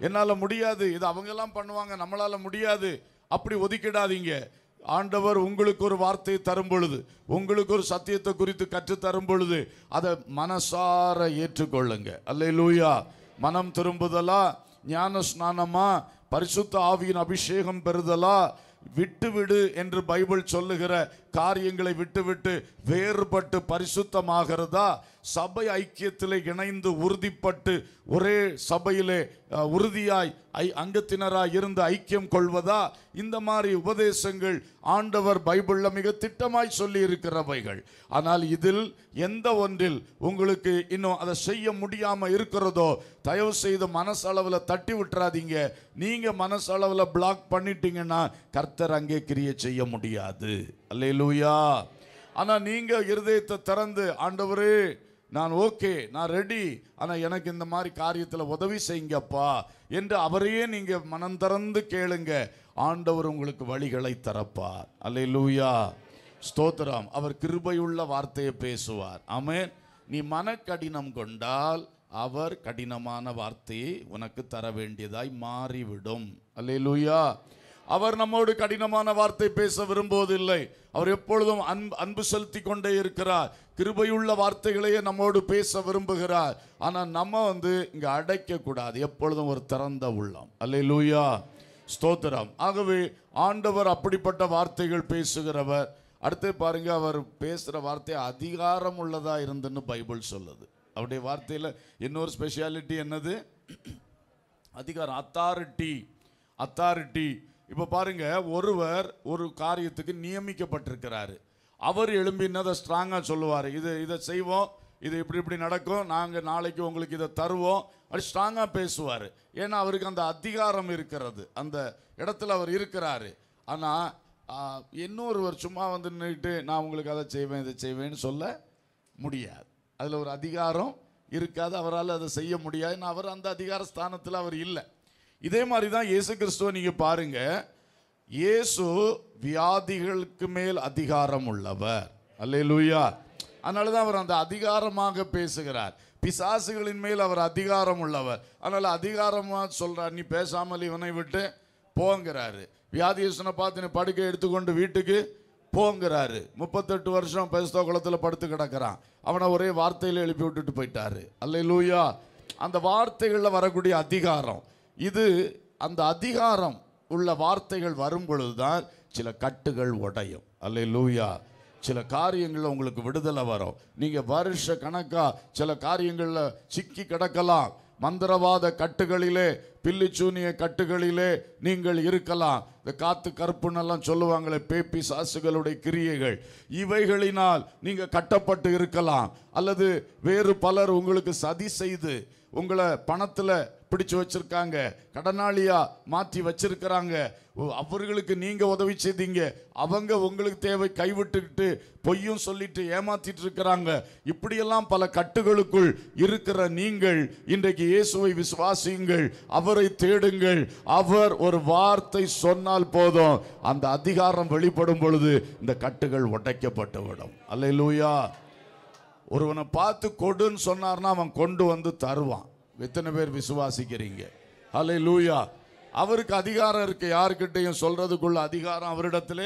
Speaker 1: என்னால முடியாது இது அவங்கெல்லாம் பண்ணுவாங்க நம்மளால முடியாது அப்படி ஒதுக்கிடாதீங்க ஆண்டவர் உங்களுக்கு ஒரு வார்த்தையை தரும் பொழுது உங்களுக்கு ஒரு சத்தியத்தை குறித்து கற்று தரும் பொழுது அதை மனசார ஏற்றுக்கொள்ளுங்க அல்லேலூயா மனம் திரும்புதலா ஞான ஸ்நானமா பரிசுத்த ஆவியின் அபிஷேகம் பெறுதலா விட்டுவிடு என்று பைபிள் சொல்லுகிற காரியங்களை விட்டுவிட்டு வேறுபட்டு பரிசுத்தமாகிறதா சபை ஐக்கியத்திலே இணைந்து உறுதிப்பட்டு ஒரே சபையிலே அஹ், உறுதியாய் ஐ அங்கத்தினராய் இருந்து ஐக்கியம் கொள்வதா இந்த மாதிரி உபதேசங்கள் ஆண்டவர் பைபிள்ல மிக திட்டமாய் சொல்லி இருக்கிறவைகள் ஆனால் இதில் எந்த ஒன்றில் உங்களுக்கு இன்னும் அதை செய்ய முடியாம இருக்கிறதோ தயவு செய்து மனசளவில் தட்டி விட்டுறாதீங்க நீங்க மனசளவில் பிளாக் பண்ணிட்டீங்கன்னா கர்த்தர் அங்கே கிரியை செய்ய முடியாது அல்லேலூயா ஆனா நீங்க இருதயத்தை திறந்து ஆண்டவரே நான் ஓகே நான் ரெடி ஆனா எனக்கு இந்த மாதிரி காரியத்துல உதவி செய்யுங்கப்பா என்று அவரையே நீங்க மனம் திறந்து கேளுங்க ஆண்டவர் உங்களுக்கு வழிகளை தரப்பார் அல்லேலூயா ஸ்தோத்திரம் அவர் கிருபையுள்ள வார்த்தையை பேசுவார் ஆமென் நீ மனக்கடினம் கொண்டால் அவர் கடினமான வார்த்தையை உனக்கு தர வேண்டியதாய் மாறிவிடும் அல்லேலூயா அவர் நம்மோடு கடினமான வார்த்தை பேச விரும்புவதில்லை அவர் எப்பொழுதும் அன்பு அன்பு செலுத்தி கொண்டே இருக்கிறார் கிருபையுள்ள வார்த்தைகளையே நம்மோடு பேச விரும்புகிறார் ஆனா நம்ம வந்து இங்க அடைக்க கூடாது எப்பொழுதும் ஒரு திறந்த உள்ளம் அல்லேலூயா ஸ்தோத்திரம் ஆகவே ஆண்டவர் அப்படிப்பட்ட வார்த்தைகள் பேசுகிறவர் அடுத்து பாருங்க அவர் பேசுற வார்த்தை அதிகாரம் உள்ளதா இருந்துன்னு பைபிள் சொல்லுது அவருடைய வார்த்தையில இன்னொரு ஸ்பெஷாலிட்டி என்னது அதிகாரம் அத்தாரிட்டி அத்தாரிட்டி இப்போ பாருங்க ஒருவர் ஒரு காரியத்துக்கு நியமிக்கப்பட்டிருக்கிறாரு அவர் எழும்பினதை ஸ்ட்ராங்காக சொல்லுவார் இது இதை செய்வோம் இது இப்படி இப்படி நடக்கும் நாங்கள் நாளைக்கு உங்களுக்கு இதை தருவோம் அப்படி ஸ்ட்ராங்காக பேசுவார் ஏன்னா அவருக்கு அந்த அதிகாரம் இருக்கிறது அந்த இடத்துல அவர் இருக்கிறாரு ஆனால் இன்னொருவர் சும்மா வந்து நின்றுட்டு நான் உங்களுக்கு அதை செய்வேன் இதை செய்வேன்னு சொல்ல முடியாது அதில் ஒரு அதிகாரம் இருக்காது அவரால் அதை செய்ய முடியாது ஏன்னா அவர் அந்த அதிகார ஸ்தானத்தில் அவர் இல்லை இதே மாதிரி தான் இயேசு கிறிஸ்துவை நீங்கள் பாருங்க இயேசு வியாதிகளுக்கு மேல் அதிகாரம் உள்ளவர் அல்லேலூயா அதனால தான் அவர் அந்த அதிகாரமாக பேசுகிறார் பிசாசுகளின் மேல் அவர் அதிகாரம் உள்ளவர் அதனால அதிகாரமாக சொல்றார் நீ பேசாமல் இவனை விட்டு போங்கிறாரு வியாதியசனை பார்த்து நீ படுக்கை எடுத்துக்கொண்டு வீட்டுக்கு போங்கிறாரு முப்பத்தெட்டு வருஷம் பெஸ்தோ குளத்தில் படுத்து கிடக்கிறான் அவனை ஒரே வார்த்தையில் எழுப்பி விட்டுட்டு போயிட்டாரு அல்லேலூயா அந்த வார்த்தைகளில் வரக்கூடிய அதிகாரம் இது அந்த அதிகாரம் உள்ள வார்த்தைகள் வரும் பொழுதுதான் சில கட்டுகள் உடையும் அல்லேலூயா சில காரியங்களில் உங்களுக்கு விடுதலை வரும் நீங்க வருஷ கணக்கா சில காரியங்களில் சிக்கி கிடக்கலாம் மந்திரவாத கட்டுகளிலே பில்லிச்சூனிய கட்டுகளிலே நீங்கள் இருக்கலாம் இந்த காத்து கருப்புன்னெல்லாம் சொல்லுவாங்களே பேப்பி சாசுகளுடைய கிரியைகள் இவைகளினால் நீங்க கட்டப்பட்டு இருக்கலாம் அல்லது வேறு பலர் உங்களுக்கு சதி செய்து உங்களை பணத்துல பிடிச்சு வச்சிருக்காங்க கடனாளியா மாற்றி வச்சிருக்கிறாங்க ஓ, அவர்களுக்கு நீங்க உதவி செய்தீங்க அவங்க உங்களுக்கு தேவை கைவிட்டுக்கிட்டு பொய்யும் சொல்லிட்டு ஏமாத்திட்டு இருக்கிறாங்க இப்படியெல்லாம் பல கட்டுகளுக்குள் இருக்கிற நீங்கள் இன்றைக்கு இயேசுவை விசுவாசியுங்கள் அவரை தேடுங்கள் அவர் ஒரு வார்த்தை சொன்னால் போதும் அந்த அதிகாரம் வெளிப்படும் பொழுது இந்த கட்டுகள் உடைக்கப்பட்டு விடும் அல்லேலூயா ஒருவனை பார்த்து கொடுன்னு சொன்னார்னா அவன் கொண்டு வந்து தருவான் எத்தனை பேர் விசுவாசிக்கிறீங்க ஹலே லூயா அவருக்கு அதிகாரம் இருக்கு யாருக்கிட்டையும் சொல்றதுக்குள்ள அதிகாரம் அவரிடத்திலே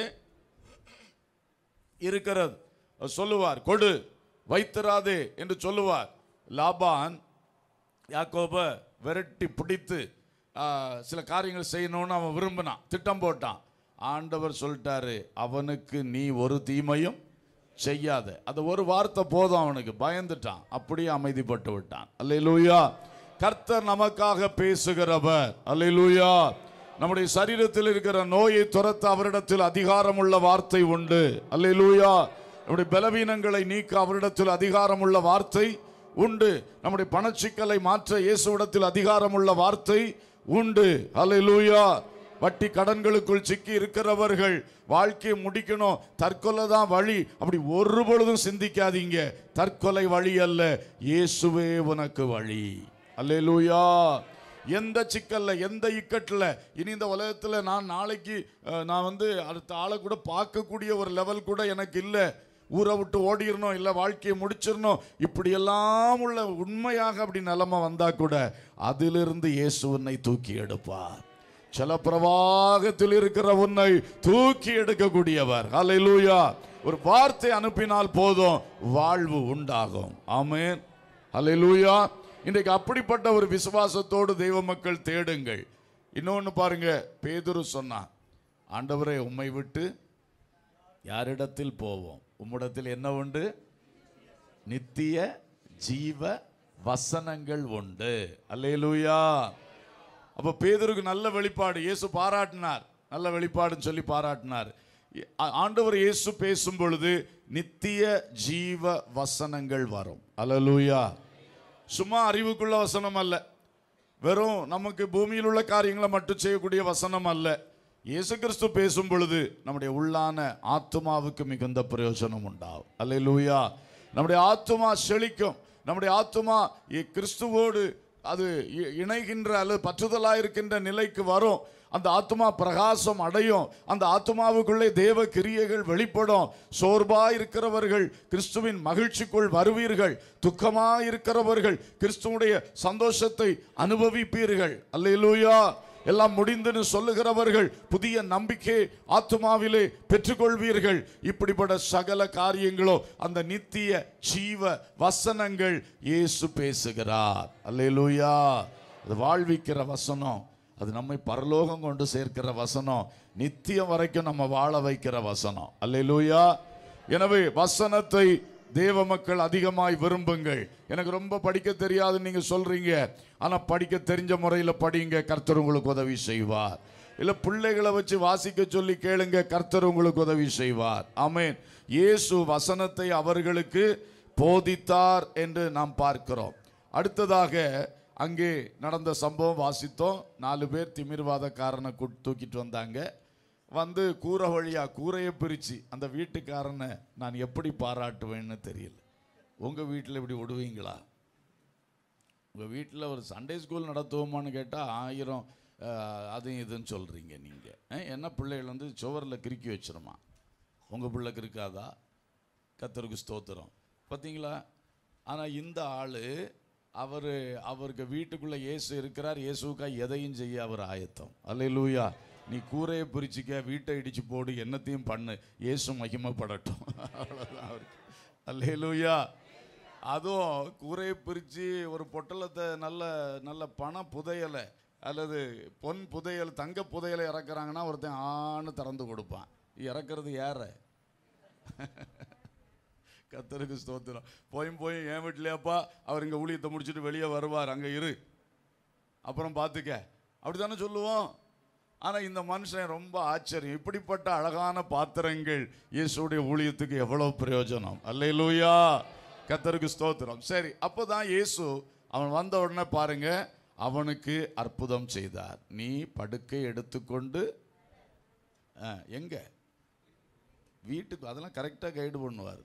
Speaker 1: இருக்கிறது அவர் சொல்லுவார் கொடு வைத்திராதே என்று சொல்லுவார் லாபான் யாக்கோப விரட்டி பிடித்து ஆ, சில காரியங்கள் செய்யணும்னு அவன் விரும்பினான் திட்டம் போட்டான் ஆண்டவர் சொல்லிட்டாரு அவனுக்கு நீ ஒரு தீமையும் செய்யாத அது ஒரு வார்த்தை போதும் அவனுக்கு பயந்துட்டான் அப்படியே அமைதிப்பட்டு விட்டான் அல்லேலூயா கர்த்தர் நமக்காக பேசுகிறவர் அல்லேலூயா நம்முடைய சரீரத்தில் இருக்கிற நோயை துரத்த அவரிடத்தில் அதிகாரம் உள்ள வார்த்தை உண்டு அல்லேலூயா நம்முடைய பலவீனங்களை நீக்க அவரிடத்தில் அதிகாரம் உள்ள வார்த்தை உண்டு நம்முடைய பணச்சிக்கலை மாற்ற இயேசுவிடத்தில் அதிகாரம் உள்ள வார்த்தை உண்டு அல்லேலூயா வட்டி கடன்களுக்குள் சிக்கி இருக்கிறவர்கள் வாழ்க்கையை முடிக்கணும் தற்கொலை தான் வழி அப்படி ஒரு பொழுதும் சிந்திக்காதீங்க தற்கொலை வழி அல்ல இயேசுவே உனக்கு வழி அல்லேலூயா எந்த சிக்கல்ல எந்த இக்கட்டில் இனி இந்த உலகத்தில் நான் நாளைக்கு அஹ், நான் வந்து அடுத்த ஆளை கூட பார்க்கக்கூடிய ஒரு லெவல் கூட எனக்கு இல்லை ஊரை விட்டு ஓடிடணும் இல்லை வாழ்க்கையை முடிச்சிடணும் இப்படியெல்லாம் உள்ள உண்மையாக அப்படி நிலைமை வந்தா கூட அதிலிருந்து இயேசு உன்னை தூக்கி எடுப்பார் சில பிரவாகத்தில் இருக்கிற உன்னை தூக்கி எடுக்கக்கூடியவர் ஹalleluya ஒரு வார்த்தை அனுப்பினால் போதும் வாழ்வு உண்டாகும் ஆமென் ஹalleluya இன்றைக்கு அப்படிப்பட்ட ஒரு விசுவாசத்தோடு தெய்வ மக்கள் தேடுங்கள் இன்னொன்னு பாருங்க பேதுரு சொன்னான் ஆண்டவரே உம்மை விட்டு யாரிடத்தில் போவோம் உம்மிடத்தில் என்ன உண்டு நித்திய ஜீவ வசனங்கள் உண்டு அல்லேலூயா அப்ப பேதுருக்கு நல்ல வெளிப்பாடு இயேசு பாராட்டினார் நல்ல வெளிப்பாடுன்னு சொல்லி பாராட்டினார் ஆ- ஆண்டவர் இயேசு பேசும் பொழுது நித்திய ஜீவ வசனங்கள் வரும் அல்லேலூயா சும்மா அறிவுக்குள்ள வசனம் அல்ல வெறும் நமக்கு பூமியில் உள்ள காரியங்களை மட்டும் செய்யக்கூடிய வசனம் அல்ல இயேசு கிறிஸ்து பேசும் பொழுது நம்முடைய உள்ளான ஆத்துமாவுக்கு மிகுந்த பிரயோஜனம் உண்டாகும் அல்லேலூயா நம்முடைய ஆத்துமா செழிக்கும் நம்முடைய ஆத்துமா இ- கிறிஸ்துவோடு அது இ- இணைகின்ற அல்லது பற்றுதலாக இருக்கின்ற நிலைக்கு வரும் அந்த ஆத்துமா பிரகாசம் அடையும் அந்த ஆத்துமாவுக்குள்ளே தேவ கிரியைகள் வெளிப்படும் சோர்பா இருக்கிறவர்கள் கிறிஸ்துவின் மகிழ்ச்சிக்குள் வருவீர்கள் துக்கமா இருக்கிறவர்கள் கிறிஸ்துவுடைய சந்தோஷத்தை அனுபவிப்பீர்கள் அல்லேலூயா எல்லாம் முடிந்துன்னு சொல்லுகிறவர்கள் புதிய நம்பிக்கை ஆத்துமாவிலே பெற்றுக்கொள்வீர்கள் இப்படிப்பட்ட சகல காரியங்களோ அந்த நித்திய ஜீவ வசனங்கள் இயேசு பேசுகிறார் அல்லேலூயா அது வாழ்விக்கிற வசனம் அது நம்மை பரலோகம் கொண்டு சேர்க்கிற வசனம் நித்தியம் வரைக்கும் நம்ம வாழ வைக்கிற வசனம் அல்லேலூயா எனவே வசனத்தை தேவ மக்கள் அதிகமாய் விரும்புங்கள் எனக்கு ரொம்ப படிக்க தெரியாதுன்னு நீங்க சொல்றீங்க ஆனா படிக்க தெரிஞ்ச முறையில் படிங்க கர்த்தர் உங்களுக்கு உதவி செய்வார் இல்ல பிள்ளைகளை வச்சு வாசிக்க சொல்லி கேளுங்க கர்த்தர் உங்களுக்கு உதவி செய்வார் ஆமென் இயேசு வசனத்தை அவர்களுக்கு போதித்தார் என்று நாம் பார்க்கிறோம் அடுத்ததாக அங்கே நடந்த சம்பவம் வாசித்தோம் நாலு பேர் திமிர்வாதக்காரனை கூட்- தூக்கிட்டு வந்தாங்க வந்து கூரை வழியா கூரையை பிரித்து அந்த வீட்டுக்காரனை நான் எப்படி பாராட்டுவேன்னு தெரியல உங்கள் வீட்டில் இப்படி விடுவீங்களா உங்கள் வீட்டில் ஒரு சண்டே ஸ்கூல் நடத்துவோமான்னு கேட்டால் ஆயிரம் அஹ், அதுவும் இதுன்னு சொல்கிறீங்க நீங்கள் என்ன பிள்ளைகள் வந்து சுவரில் கிறுக்கி வச்சிருமா உங்கள் பிள்ளை கிறுக்காதா கத்தருக்கு ஸ்தோத்திரம் பார்த்தீங்களா ஆனால் இந்த ஆள் அவர் அவருக்கு வீட்டுக்குள்ளே இயேசு இருக்கிறார் இயேசுக்கா எதையும் செய்ய அவர் ஆயத்தம் அல்லேலூயா நீ கூரையை பிரிச்சுக்க வீட்டை இடிச்சு போடு என்னத்தையும் பண்ணு இயேசு மகிமைப்படட்டும் அவ்வளோதான் அவருக்கு அல்லேலூயா அதுவும் கூரையை பிரித்து ஒரு பொட்டலத்தை நல்ல நல்ல பண புதையலை அல்லது பொன் புதையல் தங்க புதையலை இறக்குறாங்கன்னா ஒருத்தன் ஆன்னு திறந்து கொடுப்பான் இறக்குறது யார கத்தருக்கு ஸ்தோத்திரம் போயும் போய் என் வீட்லையாப்பா அவர் இங்கே ஊழியத்தை முடிச்சுட்டு வெளியே வருவார் அங்கே இரு அப்புறம் பார்த்துக்க அப்படி தானே சொல்லுவோம் ஆனால் இந்த மனுஷன் ரொம்ப ஆச்சரியம் இப்படிப்பட்ட அழகான பாத்திரங்கள் இயேசுடைய ஊழியத்துக்கு எவ்வளோ பிரயோஜனம் அல்லேலூயா கத்தருக்கு ஸ்தோத்திரம் சரி அப்போ தான் இயேசு அவன் வந்த உடனே பாருங்க அவனுக்கு அற்புதம் செய்தார் நீ படுக்கை எடுத்துக்கொண்டு ஆ, எங்க வீட்டுக்கு அதெல்லாம் கரெக்டாக கைடு பண்ணுவார்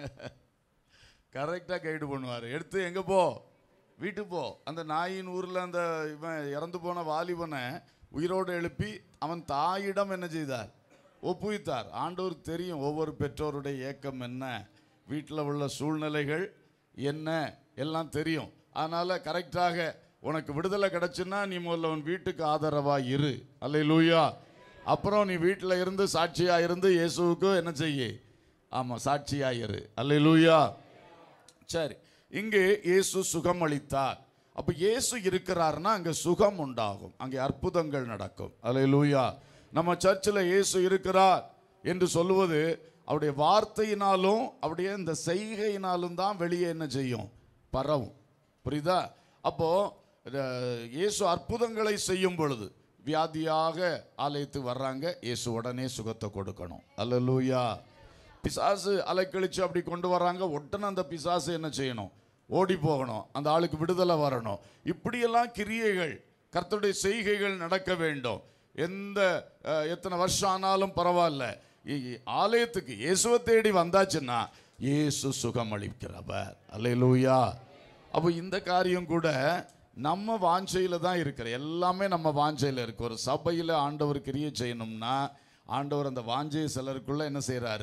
Speaker 1: கரெக்டாக கைடு பண்ணுவார் எடுத்து எங்கே போ வீட்டுக்கு போ அந்த நாயின் ஊரில் அந்த இவன் இறந்து போன வாலிபனை உயிரோடு எழுப்பி அவன் தாயிடம் என்ன செய்தார் ஒப்புவித்தார் ஆண்டவர் தெரியும் ஒவ்வொரு பெற்றோருடைய ஏக்கம் என்ன வீட்டில் உள்ள சூழ்நிலைகள் என்ன எல்லாம் தெரியும் அதனால் கரெக்டாக உனக்கு விடுதலை கிடைச்சுன்னா நீ முதல்ல உன் வீட்டுக்கு ஆதரவாக இரு அல்லேலூயா அப்புறம் நீ வீட்டில் இருந்து சாட்சியாக இருந்து இயேசுவுக்கு என்ன செய்ய ஆமாம் சாட்சியாக இரு அல்லேலூயா சரி இங்கே இயேசு சுகம் அளித்தார் அப்போ இயேசு இருக்கிறாருன்னா அங்கே சுகம் உண்டாகும் அங்கே அற்புதங்கள் நடக்கும் அல்லேலூயா நம்ம சர்ச்சில் இயேசு இருக்கிறார் என்று சொல்லுவது அவருடைய வார்த்தையினாலும் அவருடைய இந்த செய்கையினாலும் தான் வெளியே என்ன செய்யும் பரவும் புரியுதா அப்போ அஹ், இயேசு அற்புதங்களை செய்யும் பொழுது வியாதியாக ஆலயத்துக்கு வர்றாங்க இயேசு உடனே சுகத்தை கொடுக்கணும் அல்லேலூயா பிசாசு அலைக்கழிச்சு அப்படி கொண்டு வர்றாங்க உடனே அந்த பிசாசு என்ன செய்யணும் ஓடி போகணும் அந்த ஆளுக்கு விடுதலை வரணும் இப்படியெல்லாம் கிரியைகள் கர்த்தருடைய செய்கைகள் நடக்க வேண்டும் எந்த அஹ், எத்தனை வருஷம் ஆனாலும் பரவாயில்ல இ- இ- ஆலயத்துக்கு இயேசுவை தேடி வந்தாச்சுன்னா இயேசு சுகம் அளிக்கிறவர் அல்லேலூயா அப்போ இந்த காரியம் கூட நம்ம வாஞ்சையில் தான் இருக்கிற எல்லாமே நம்ம வாஞ்சையில் இருக்கு ஒரு சபையில் ஆண்டவர் கிரியை செய்யணும்னா ஆண்டவர் அந்த வாஞ்சையை சிலருக்குள்ள என்ன செய்கிறாரு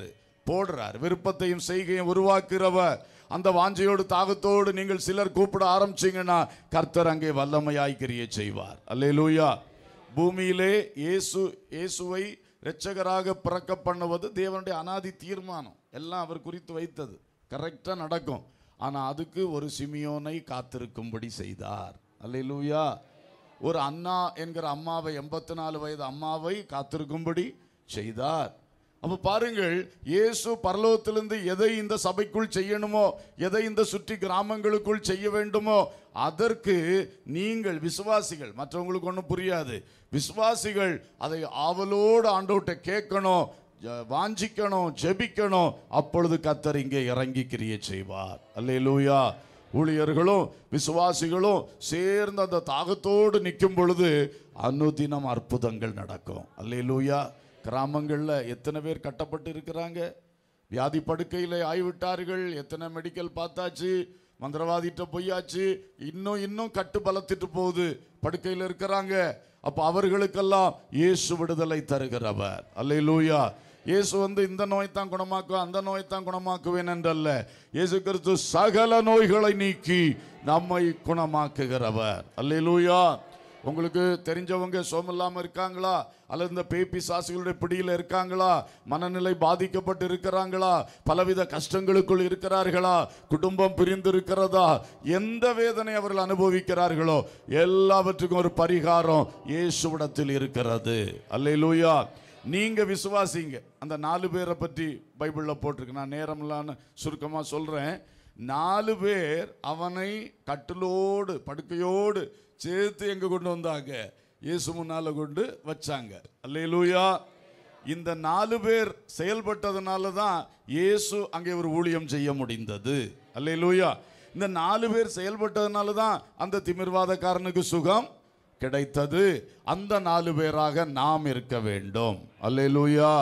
Speaker 1: போடுறார் விருப்பத்தையும் செய்கையும் உருவாக்குறவர் அந்த வாஞ்சையோடு தாகத்தோடு நீங்கள் சிலர் கூப்பிட ஆரம்பிச்சீங்கன்னா கர்த்தர் அங்கே வல்லமையாய் கிரியை செய்வார் அல்லேலூயா பூமியிலே இயேசு இயேசுவை இரட்சகராக பிறக்க பண்ணுவது தேவனுடைய அனாதி தீர்மானம் எல்லாம் அவர் குறித்து வைத்தது கரெக்டாக நடக்கும் ஆனால் அதுக்கு ஒரு சிமியோனை காத்திருக்கும்படி செய்தார் அல்லேலூயா ஒரு அண்ணா என்கிற அம்மாவை எண்பத்தி நாலு வயது அம்மாவை காத்திருக்கும்படி செய்தார் அப்ப பாருங்கள் இயேசு பரலோகத்திலிருந்து எதை இந்த சபைக்குள் செய்யணுமோ எதை இந்த சுற்றி கிராமங்களுக்குள் செய்ய வேண்டுமோ அதற்கு நீங்கள் விசுவாசிகள் மற்றவங்களுக்கு ஒன்றும் புரியாது விசுவாசிகள் அதை ஆவலோடு ஆண்டவர்கிட்ட கேட்கணும் ஜ- வாஞ்சிக்கணும் ஜெபிக்கணும் அப்பொழுது கத்தர் இங்கே இறங்கி கிரியை செய்வார் அல்லேலூயா ஊழியர்களும் விசுவாசிகளும் சேர்ந்து அந்த தாகத்தோடு நிற்கும் பொழுது அனுதினம் அற்புதங்கள் நடக்கும் அல்லேலூயா கிராமங்களில் எத்தனை பேர் கட்டப்பட்டு இருக்கிறாங்க வியாதி படுக்கையில் ஆய்விட்டார்கள் எத்தனை மெடிக்கல் பார்த்தாச்சு மந்திரவாதிட்ட பொய்யாச்சு இன்னும் இன்னும் கட்டு பலத்திட்டு போகுது படுக்கையில் இருக்கிறாங்க அப்போ அவர்களுக்கெல்லாம் இயேசு விடுதலை தருகிறவர் அல்லேலூயா இயேசு வந்து இந்த நோய் தான் குணமாக்குவேன் அந்த நோய் தான் குணமாக்குவேன் என்றல்ல இயேசு கிறிஸ்து சகல நோய்களை நீக்கி நம்மை குணமாக்குகிறவர் அல்லேலூயா உங்களுக்கு தெரிஞ்சவங்க சோமில்லாம இருக்காங்களா அல்லது இந்த பேப்பி சாசிகளுடைய பிடியில் இருக்காங்களா மனநிலை பாதிக்கப்பட்டு இருக்கிறாங்களா பலவித கஷ்டங்களுக்குள் இருக்கிறார்களா குடும்பம் பிரிந்து இருக்கிறதா எந்த வேதனை அவர்கள் அனுபவிக்கிறார்களோ எல்லாவற்றுக்கும் ஒரு பரிகாரம் இயேசுவிடத்தில் இருக்கிறது அல்லேலூயா நீங்க விசுவாசிங்க அந்த நாலு பேரை பற்றி பைபிள்ல போட்டிருக்கு நான் நேரம் இல்லான்னு சுருக்கமா சொல்றேன் நாலு பேர் அவனை கட்டிலோடு படுக்கையோடு சேர்த்து எங்க கொண்டு வந்தாங்க இயேசு முன்னால கொண்டு வச்சாங்க அல்லேலூயா இந்த நாலு பேர் செயல்பட்டதுனால தான் இயேசு அங்கே ஒரு ஊழியம் செய்ய முடிந்தது அல்லேலூயா இந்த நாலு பேர் செயல்பட்டதுனால தான் அந்த திமிர்வாதக்காரனுக்கு சுகம் கிடைத்தது அந்த நாலு பேராக நாம் இருக்க வேண்டும் அல்லேலூயா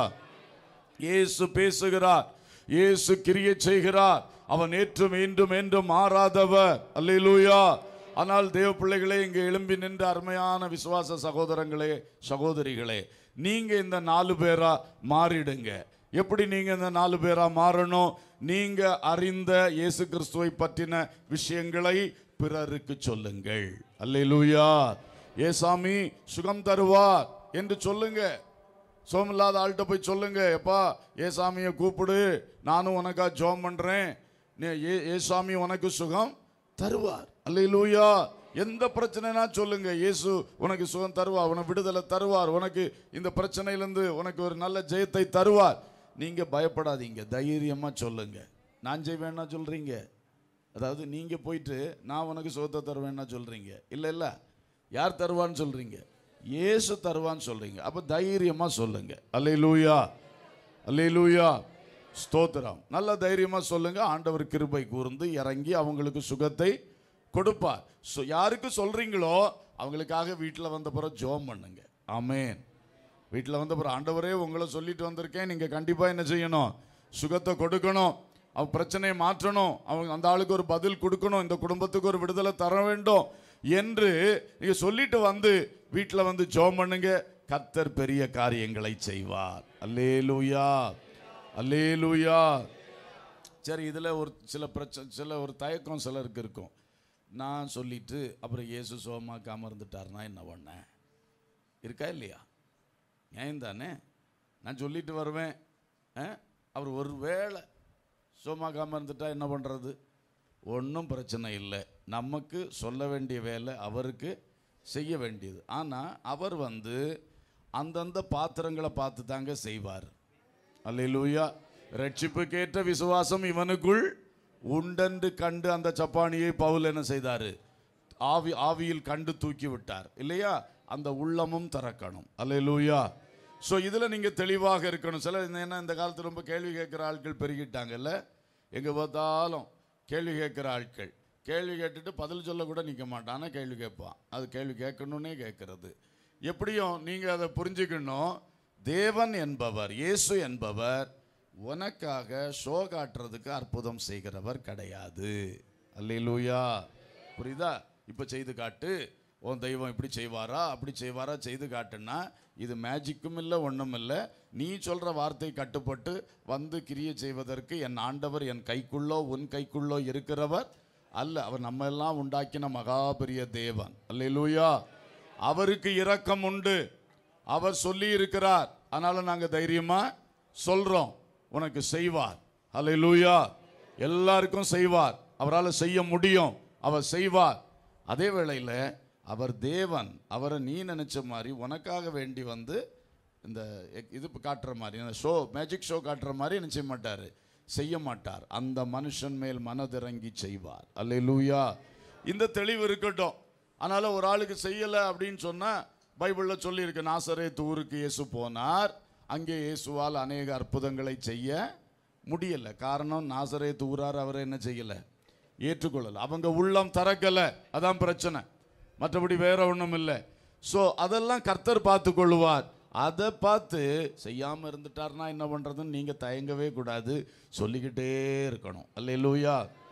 Speaker 1: இயேசு பேசுகிறார் இயேசு கிரியை செய்கிறார் அவன் நேற்றும் இன்றும் என்றும் மாறாதவர் அல்லேலூயா ஆனால் தேவ பிள்ளைகளே இங்கே எழும்பி நின்ற அருமையான விசுவாச சகோதரங்களே சகோதரிகளே நீங்க இந்த நாலு பேரா மாறிடுங்க எப்படி நீங்க இந்த நாலு பேரா மாறணும் நீங்க அறிந்த இயேசு கிறிஸ்துவை பற்றின விஷயங்களை பிறருக்கு சொல்லுங்கள் அல்லேலூயா ஏசாமி சுகம் தருவார் என்று சொல்லுங்க சோமில்லாத ஆள்கிட்ட போய் சொல்லுங்க எப்பா ஏசாமியை கூப்பிடு நானும் உனக்கா ஜோம் பண்றேன் நீ ஏ ஏசாமி உனக்கு சுகம் தருவார் அல்லேலூயா எந்த பிரச்சனைனா சொல்லுங்க இயேசு உனக்கு சுகம் தருவார் உனக்கு விடுதலை தருவார் உனக்கு இந்த பிரச்சனையிலேருந்து உனக்கு ஒரு நல்ல ஜெயத்தை தருவார் நீங்க பயப்படாதீங்க தைரியமா சொல்லுங்க நான் செய்வேன்னா சொல்றீங்க அதாவது நீங்க போயிட்டு நான் உனக்கு சுகத்தை தருவேன்னா சொல்றீங்க இல்ல இல்ல யார் தருவான்னு சொல்றீங்க இயேசு தருவான்னு சொல்றீங்க அப்ப தைரியமா சொல்லுங்க அல்லேலூயா அல்லேலூயா ஸ்தோத்திரம் நல்ல தைரியமா சொல்லுங்க ஆண்டவர் கிருபை கூர்ந்து இறங்கி அவங்களுக்கு சுகத்தை கொடுப்பார் So, யாருக்கு சொல்றீங்களோ அவங்களுக்காக வீட்டில் வந்த பிறகு ஜோம் பண்ணுங்க ஆமென் வீட்டில் வந்த பிறகு ஆண்டவரே உங்களை சொல்லிட்டு வந்திருக்கேன் நீங்கள் கண்டிப்பாக என்ன செய்யணும் சுகத்தை கொடுக்கணும் அவன் பிரச்சனையை மாற்றணும் அவங்க அந்த ஆளுக்கு ஒரு பதில் கொடுக்கணும் இந்த குடும்பத்துக்கு ஒரு விடுதலை தர வேண்டும் என்று நீங்கள் சொல்லிட்டு வந்து வீட்டில் வந்து ஜோம் பண்ணுங்க கர்த்தர் பெரிய காரியங்களை செய்வார் அல்லேலூயா அல்லேலூயா சரி இதில் ஒரு சில பிரச்சனை சில ஒரு தயக்கம் சிலருக்கு இருக்கும் நான் சொல்லிட்டு அப்புறம் இயேசு சோமாக்காம இருந்துட்டாருன்னா என்ன பண்ணேன் இருக்கா இல்லையா நியாயம் தானே நான் சொல்லிட்டு வருவேன் ஆ? அவர் ஒரு வேளை சோமாக்காம இருந்துட்டா என்ன பண்ணுறது ஒன்றும் பிரச்சனை இல்லை நமக்கு சொல்ல வேண்டிய வேலை அவருக்கு செய்ய வேண்டியது ஆனால் அவர் வந்து அந்தந்த பாத்திரங்களை பார்த்து தாங்க செய்வார் அல்லேலூயா ரட்சிப்புக்கேற்ற விசுவாசம் இவனுக்குள் உண்டென்று கண்டு அந்த சப்பானியை பவுல் என்ன செய்தாரு ஆவி ஆவியில் கண்டு தூக்கி விட்டார் இல்லையா அந்த உள்ளமும் திறக்கணும் அல்லேலூயா ஸோ இதில் நீங்கள் தெளிவாக இருக்கணும் சில என்ன இந்த காலத்தில் ரொம்ப கேள்வி கேட்குற ஆட்கள் பெருகிட்டாங்கல்ல எங்கே பார்த்தாலும் கேள்வி கேட்குற ஆட்கள் கேள்வி கேட்டுட்டு பதில் சொல்ல கூட நிற்க மாட்டான் ஆனால் கேள்வி கேட்பான் அது கேள்வி கேட்கணுன்னே கேட்கறது எப்படியும் நீங்கள் அதை புரிஞ்சுக்கணும் தேவன் என்பவர் இயேசு என்பவர் உனக்காக ஷோ காட்டுறதுக்கு அற்புதம் செய்கிறவர் கிடையாது அல்லேலூயா புரியுதா இப்போ செய்து காட்டு உன் தெய்வம் இப்படி செய்வாரா அப்படி செய்வாரா செய்து காட்டுன்னா இது மேஜிக்கும் இல்லை ஒன்றும் இல்லை நீ சொல்கிற வார்த்தை கட்டுப்பட்டு வந்து கிரியை செய்வதற்கு என் ஆண்டவர் என் கைக்குள்ளோ உன் கைக்குள்ளோ இருக்கிறவர் அல்ல அவர் நம்ம எல்லாம் உண்டாக்கின மகாபெரிய தேவன் அல்லேலூயா அவருக்கு இரக்கம் உண்டு அவர் சொல்லி இருக்கிறார் அதனால நாங்கள் தைரியமா சொல்றோம் உனக்கு செய்வார் அல்லேலூயா எல்லாருக்கும் செய்வார் அவரால் செய்ய முடியும் அவர் செய்வார் அதே வேளையில் அவர் தேவன் அவரை நீ நினைச்ச மாதிரி உனக்காக வேண்டி வந்து இந்த எக்- இது காட்டுற மாதிரி இந்த ஷோ மேஜிக் ஷோ காட்டுற மாதிரி என்ன செய்ய மாட்டார் செய்ய மாட்டார் அந்த மனுஷன் மேல் மனதிறங்கி செய்வார் அல்லேலூயா இந்த தெளிவு இருக்கட்டும் அதனால ஒரு ஆளுக்கு செய்யலை அப்படின்னு சொன்னா பைபிளில் சொல்லியிருக்கு நாசரேத் ஊருக்கு இயேசு போனார் அங்கே இயேசுவால் அநேக அற்புதங்களை செய்ய முடியல காரணம் நாசரேத் ஊரார் அவரை என்ன செய்யல ஏற்றுக்கொள்ளல அவங்க உள்ளம் திறக்கல அதான் பிரச்சனை மற்றபடி வேற ஒன்றும் இல்லை ஸோ அதெல்லாம் கர்த்தர் பார்த்து கொள்ளுவார் அதை பார்த்து செய்யாம இருந்துட்டார்னா என்ன பண்றதுன்னு நீங்க தயங்கவே கூடாது சொல்லிக்கிட்டே இருக்கணும் அல்லேலூயா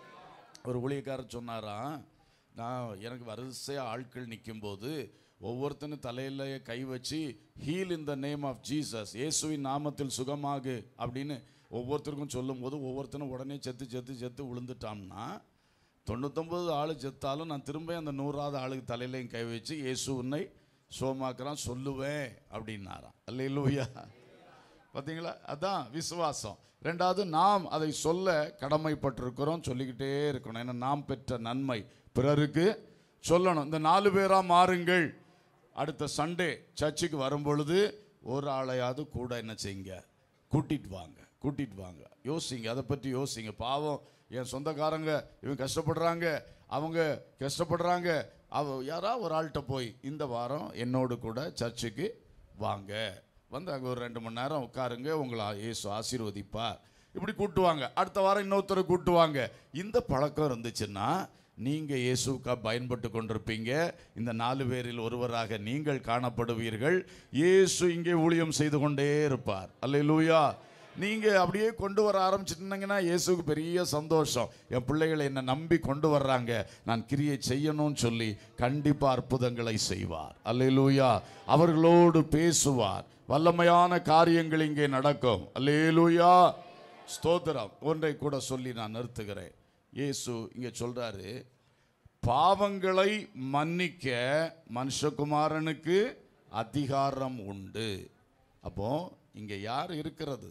Speaker 1: ஒரு ஊழியக்காரர் சொன்னாராம் நான் எனக்கு வரிசையாக ஆட்கள் நிக்கும்போது ஒவ்வொருத்தனும் தலையில கை வச்சு heal in the name of Jesus இயேசுவின் நாமத்தில் சுகமாகு அப்படின்னு ஒவ்வொருத்தருக்கும் சொல்லும்போது ஒவ்வொருத்தனும் உடனே செத்து செத்து செத்து விழுந்துட்டான்னா தொண்ணூத்தொம்பது ஆள் செத்தாலும் நான் திரும்ப அந்த நூறாவது ஆளுக்கு தலையிலையும் கை வச்சு இயேசு உன்னை சோமாக்குறான் சொல்லுவேன் அப்படின்னாராம் அல்லேலூயா பார்த்தீங்களா அதான் விசுவாசம் ரெண்டாவது நாம் அதை சொல்ல கடமைப்பட்டிருக்கிறோம் சொல்லிக்கிட்டே இருக்கணும் ஏன்னா நாம் பெற்ற நன்மை பிறருக்கு சொல்லணும் இந்த நாலு பேரா மாறுங்கள் அடுத்த சண்டே சர்ச்சுக்கு வரும் பொழுது ஒரு ஆளையாவது கூட என்ன செய்யுங்க கூட்டிட்டு வாங்க கூட்டிட்டு வாங்க யோசிங்க அதை பற்றி யோசிங்க பாவம் என் சொந்தக்காரங்க இவங்க கஷ்டப்படுறாங்க அவங்க கஷ்டப்படுறாங்க அவ யாராவது ஒரு ஆள்கிட்ட போய் இந்த வாரம் என்னோடு கூட சர்ச்சுக்கு வாங்க வந்து அங்கே ஒரு ரெண்டு மணி நேரம் உட்காருங்க உங்களை இயேசு ஆசீர்வதிப்பார் இப்படி கூட்டுவாங்க அடுத்த வாரம் இன்னொருத்தரை கூட்டுவாங்க இந்த பழக்கம் இருந்துச்சுன்னா நீங்க இயேசுக்கா பயன்பட்டு கொண்டிருப்பீங்க இந்த நாலு பேரில் ஒருவராக நீங்கள் காணப்படுவீர்கள் இயேசு இங்கே ஊழியம் செய்து கொண்டே இருப்பார் அல்லேலூயா நீங்க அப்படியே கொண்டு வர ஆரம்பிச்சிட்டீங்கன்னா இயேசுக்கு பெரிய சந்தோஷம் என் பிள்ளைகளை என்னை நம்பி கொண்டு வர்றாங்க நான் கிரியை செய்யணும்னு சொல்லி கண்டிப்பா அற்புதங்களை செய்வார் அல்லேலூயா அவர்களோடு பேசுவார் வல்லமையான காரியங்கள் இங்கே நடக்கும் அல்லேலூயா ஸ்தோத்திரம் ஒன்றை கூட சொல்லி நான் நிறுத்துகிறேன் இயேசு இங்கே சொல்றாரு பாவங்களை மன்னிக்க மனுஷகுமாரனுக்கு அதிகாரம் உண்டு அப்போ இங்க யார் இருக்கிறது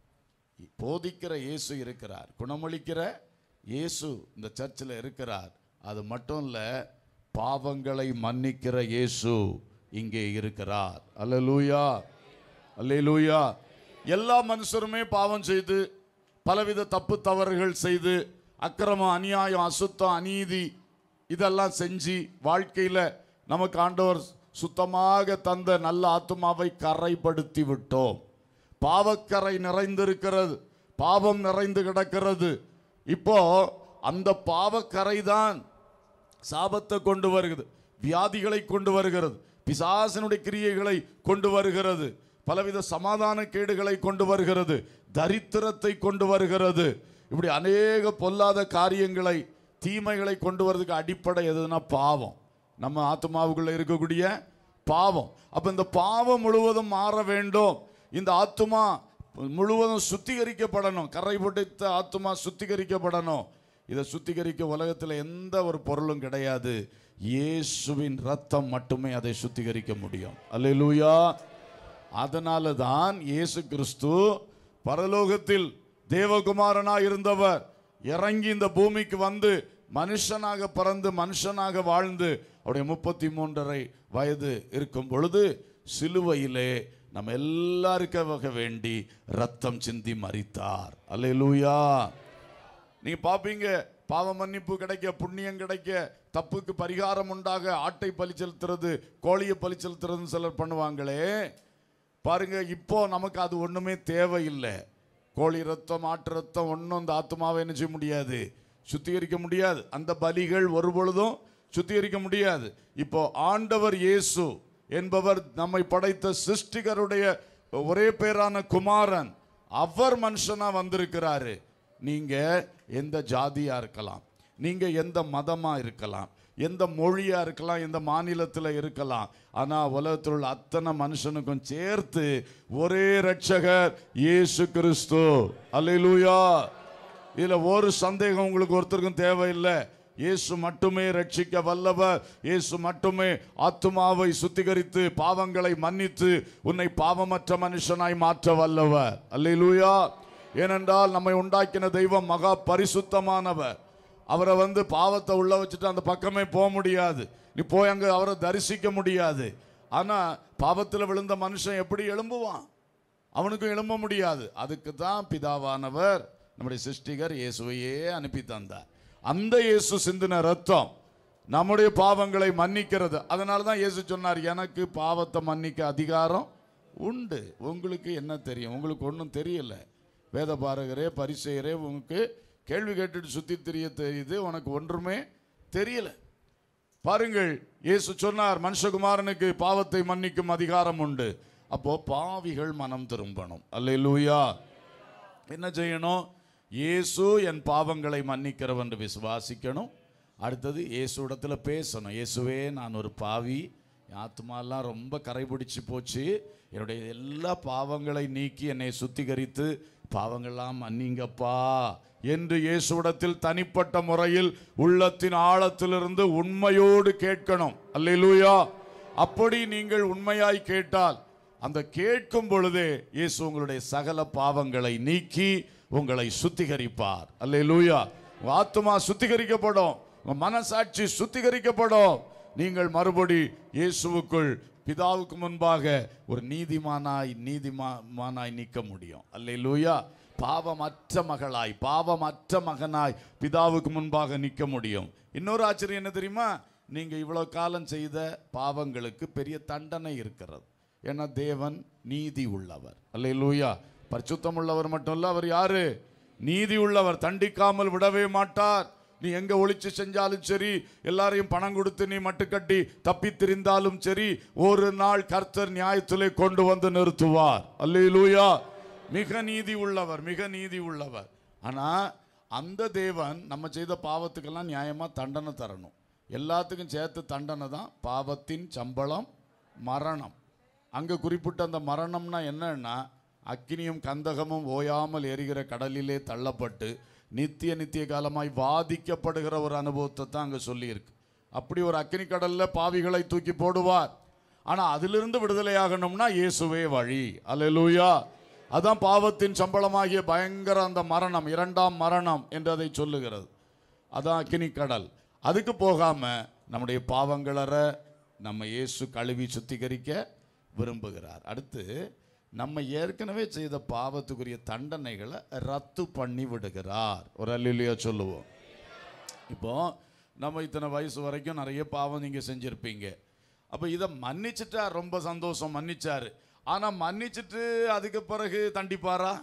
Speaker 1: போதிக்கிற இயேசு இருக்கிறார் குணமளிக்கிற இயேசு இந்த சர்ச்சில் இருக்கிறார் அது மட்டும் இல்ல பாவங்களை மன்னிக்கிற இயேசு இங்கே இருக்கிறார் அல்லேலூயா அல்லேலூயா எல்லா மனுஷருமே பாவம் செய்து பலவித தப்பு தவறுகள் செய்து அக்கிரமம் அநியாயம் அசுத்தம் அநீதி இதெல்லாம் செஞ்சு வாழ்க்கையில நமக்கு ஆண்டவர் சுத்தமாக தந்த நல்ல ஆத்துமாவை கரைப்படுத்தி விட்டோம் பாவக்கரை நிறைந்திருக்கிறது பாவம் நிறைந்து கிடக்கிறது இப்போ அந்த பாவக்கரை தான் சாபத்தை கொண்டு வருகிறது வியாதிகளை கொண்டு வருகிறது பிசாசனுடைய கிரியைகளை கொண்டு வருகிறது பலவித சமாதான கேடுகளை கொண்டு வருகிறது தரித்திரத்தை கொண்டு வருகிறது இப்படி அநேக பொல்லாத காரியங்களை தீமைகளை கொண்டு வரதுக்கு அடிப்படை எதுனா பாவம் நம்ம ஆத்மாவுக்குள்ள இருக்கக்கூடிய பாவம் அப்ப இந்த பாவம் முழுவதும் மாற வேண்டும் இந்த ஆத்துமா முழுவதும் சுத்திகரிக்கப்படணும் கரை பிடித்த ஆத்துமா சுத்திகரிக்கப்படணும் இதை சுத்திகரிக்க உலகத்தில் எந்த ஒரு பொருளும் கிடையாது இயேசுவின் ரத்தம் மட்டுமே அதை சுத்திகரிக்க முடியும் அல்லேலூயா அதனால தான் இயேசு கிறிஸ்து பரலோகத்தில் தேவகுமாரனாய் இருந்தவர் இறங்கி இந்த பூமிக்கு வந்து மனுஷனாக பிறந்து மனுஷனாக வாழ்ந்து அவருடைய முப்பத்தி மூன்றரை வயது இருக்கும் பொழுது சிலுவையிலே நம்ம எல்லாருக்காக வேண்டி ரத்தம் சிந்தி மறித்தார் அல்லேலூயா நீங்க பாப்பீங்க பாவ மன்னிப்பு கிடைக்க புண்ணியம் கிடைக்க தப்புக்கு பரிகாரம் உண்டாக ஆட்டை பலி செலுத்துறது கோழியை பலி செலுத்துறதுன்னு சிலர் பண்ணுவாங்களே பாருங்க இப்போ நமக்கு அது ஒண்ணுமே தேவையில்லை கோழி ரத்தம் ஆட்டு ரத்தம் ஒன்றும் அந்த ஆத்மாவை என்ன செய்ய முடியாது சுத்திகரிக்க முடியாது அந்த பலிகள் ஒரு பொழுதும் சுத்திகரிக்க முடியாது இப்போ ஆண்டவர் இயேசு என்பவர் நம்மை படைத்த சிருஷ்டிகருடைய ஒரே பேரான குமாரன் அவர் மனுஷனா வந்திருக்கிறாரு நீங்க எந்த ஜாதியா இருக்கலாம் நீங்க எந்த மதமா இருக்கலாம் எந்த மொழியா இருக்கலாம் எந்த மாநிலத்தில் இருக்கலாம் ஆனா உலகத்தில் உள்ள அத்தனை மனுஷனுக்கும் சேர்த்து ஒரே ரட்சகர் இயேசு கிறிஸ்து அல்லேலூயா இதுல ஒரு சந்தேகம் உங்களுக்கு ஒருத்தருக்கும் தேவையில்லை இயேசு மட்டுமே ரட்சிக்க வல்லவர் இயேசு மட்டுமே ஆத்துமாவை சுத்திகரித்து பாவங்களை மன்னித்து உன்னை பாவமற்ற மனுஷனாய் மாற்ற வல்லவர் அல்லேலூயா ஏனென்றால் நம்மை உண்டாக்கின தெய்வம் மகா பரிசுத்தமானவர் அவரை வந்து பாவத்தை உள்ள வச்சுட்டு அந்த பக்கமே போக முடியாது நீ போய் அங்க அவரை தரிசிக்க முடியாது ஆனா பாவத்தில் விழுந்த மனுஷன் எப்படி எழும்புவான் அவனுக்கும் எழும்ப முடியாது அதுக்கு தான் பிதாவானவர் நம்முடைய சிருஷ்டிகர் இயேசுவையே அனுப்பி தந்தார் அந்த இயேசு சிந்தின ரத்தம் நம்முடைய பாவங்களை மன்னிக்கிறது அதனால தான் இயேசு சொன்னார் எனக்கு பாவத்தை மன்னிக்க அதிகாரம் உண்டு உங்களுக்கு என்ன தெரியும் உங்களுக்கு ஒன்றும் தெரியல வேத பாரகரே பரிசெயரே உங்களுக்கு கேள்வி கேட்டுட்டு சுத்தி தெரிய தெரியுது உனக்கு ஒன்றுமே தெரியல பாருங்கள் இயேசு சொன்னார் மனுஷகுமாரனுக்கு பாவத்தை மன்னிக்கும் அதிகாரம் உண்டு அப்போ பாவிகள் மனம் திரும்பணும் அல்லேலூயா என்ன செய்யணும் இயேசு என் பாவங்களை மன்னிக்கிறவன் என்று விசுவாசிக்கணும் அடுத்தது இயேசு இடத்துல பேசணும் இயேசுவே நான் ஒரு பாவி என் ஆத்மாலாம் ரொம்ப கரைபிடிச்சு போச்சு என்னுடைய எல்லா பாவங்களை நீக்கி என்னை சுத்திகரித்து பாவங்கள்லாம் மன்னிங்கப்பா என்று இயேசுவிடத்தில் தனிப்பட்ட முறையில் உள்ளத்தின் ஆழத்திலிருந்து உண்மையோடு கேட்கணும் அல்லேலூயா அப்படி நீங்கள் உண்மையாய் கேட்டால் அந்த கேட்கும் பொழுதே இயேசு உங்களுடைய சகல பாவங்களை நீக்கி உங்களை சுத்திகரிப்பார் அல்லேலூயா உங்க ஆத்துமா சுத்திகரிக்கப்படும் உங்க மனசாட்சி சுத்திகரிக்கப்படும் நீங்கள் மறுபடி இயேசுவுக்குள் பிதாவுக்கு முன்பாக ஒரு நீதிமானாய் நீதிமானாய் நிற்க முடியும் அல்லேலூயா பாவமற்ற மகளாய் பாவமற்ற மகனாய் பிதாவுக்கு முன்பாக நிற்க முடியும் இன்னொரு ஆச்சரியம் என்ன தெரியுமா நீங்க இவ்வளவு காலம் செய்த பாவங்களுக்கு பெரிய தண்டனை இருக்கிறது ஏன்னா தேவன் நீதி உள்ளவர் அல்லேலூயா பரிசுத்தம் உள்ளவர் மட்டும் இல்ல அவர் யாரு நீதி உள்ளவர் தண்டிக்காமல் விடவே மாட்டார் நீ எங்க ஒளிச்சு செஞ்சாலும் சரி எல்லாரையும் பணம் கொடுத்து நீ மட்டுக்கட்டி தப்பித் திரிந்தாலும் சரி ஒரு நாள் கர்த்தர் நியாயத்திலே கொண்டு வந்து நிறுத்துவார் அல்லேலூயா மிக நீதி உள்ளவர் மிக நீதி உள்ளவர் ஆனா அந்த தேவன் நம்ம செய்த பாவத்துக்கெல்லாம் நியாயமா தண்டனை தரணும் எல்லாத்துக்கும் சேர்த்து தண்டனை தான் பாவத்தின் சம்பளம் மரணம் அங்க குறிப்பிட்ட அந்த மரணம்னா என்னன்னா அக்கினியும் கந்தகமும் ஓயாமல் எரிகிற கடலிலே தள்ளப்பட்டு நித்திய நித்திய காலமாய் வாதிக்கப்படுகிற ஒரு அனுபவத்தை தான் அங்க சொல்லியிருக்கு அப்படி ஒரு அக்கினி கடல்ல பாவிகளை தூக்கி போடுவார் ஆனா அதிலிருந்து விடுதலையாகணும்னா இயேசுவே வழி அல்லேலூயா அதான் பாவத்தின் சம்பளமாகிய பயங்கர அந்த மரணம் இரண்டாம் மரணம் என்று அதை சொல்லுகிறது அதான் அக்கினி கடல் அதுக்கு போகாம நம்முடைய பாவங்களற நம்ம இயேசு கழுவி சுத்திகரிக்க விரும்புகிறார் அடுத்து நம்ம ஏற்கனவே செய்த பாவத்துக்குரிய தண்டனைகளை ரத்து பண்ணி விடுகிறார் ஒரு அல்லிலையா சொல்லுவோம் இப்போ நம்ம இத்தனை வயசு வரைக்கும் நிறைய பாவம் நீங்க செஞ்சிருப்பீங்க அப்ப இதை மன்னிச்சிட்டா ரொம்ப சந்தோஷம் மன்னிச்சாரு ஆனா மன்னிச்சிட்டு அதுக்கு பிறகு தண்டிப்பாரா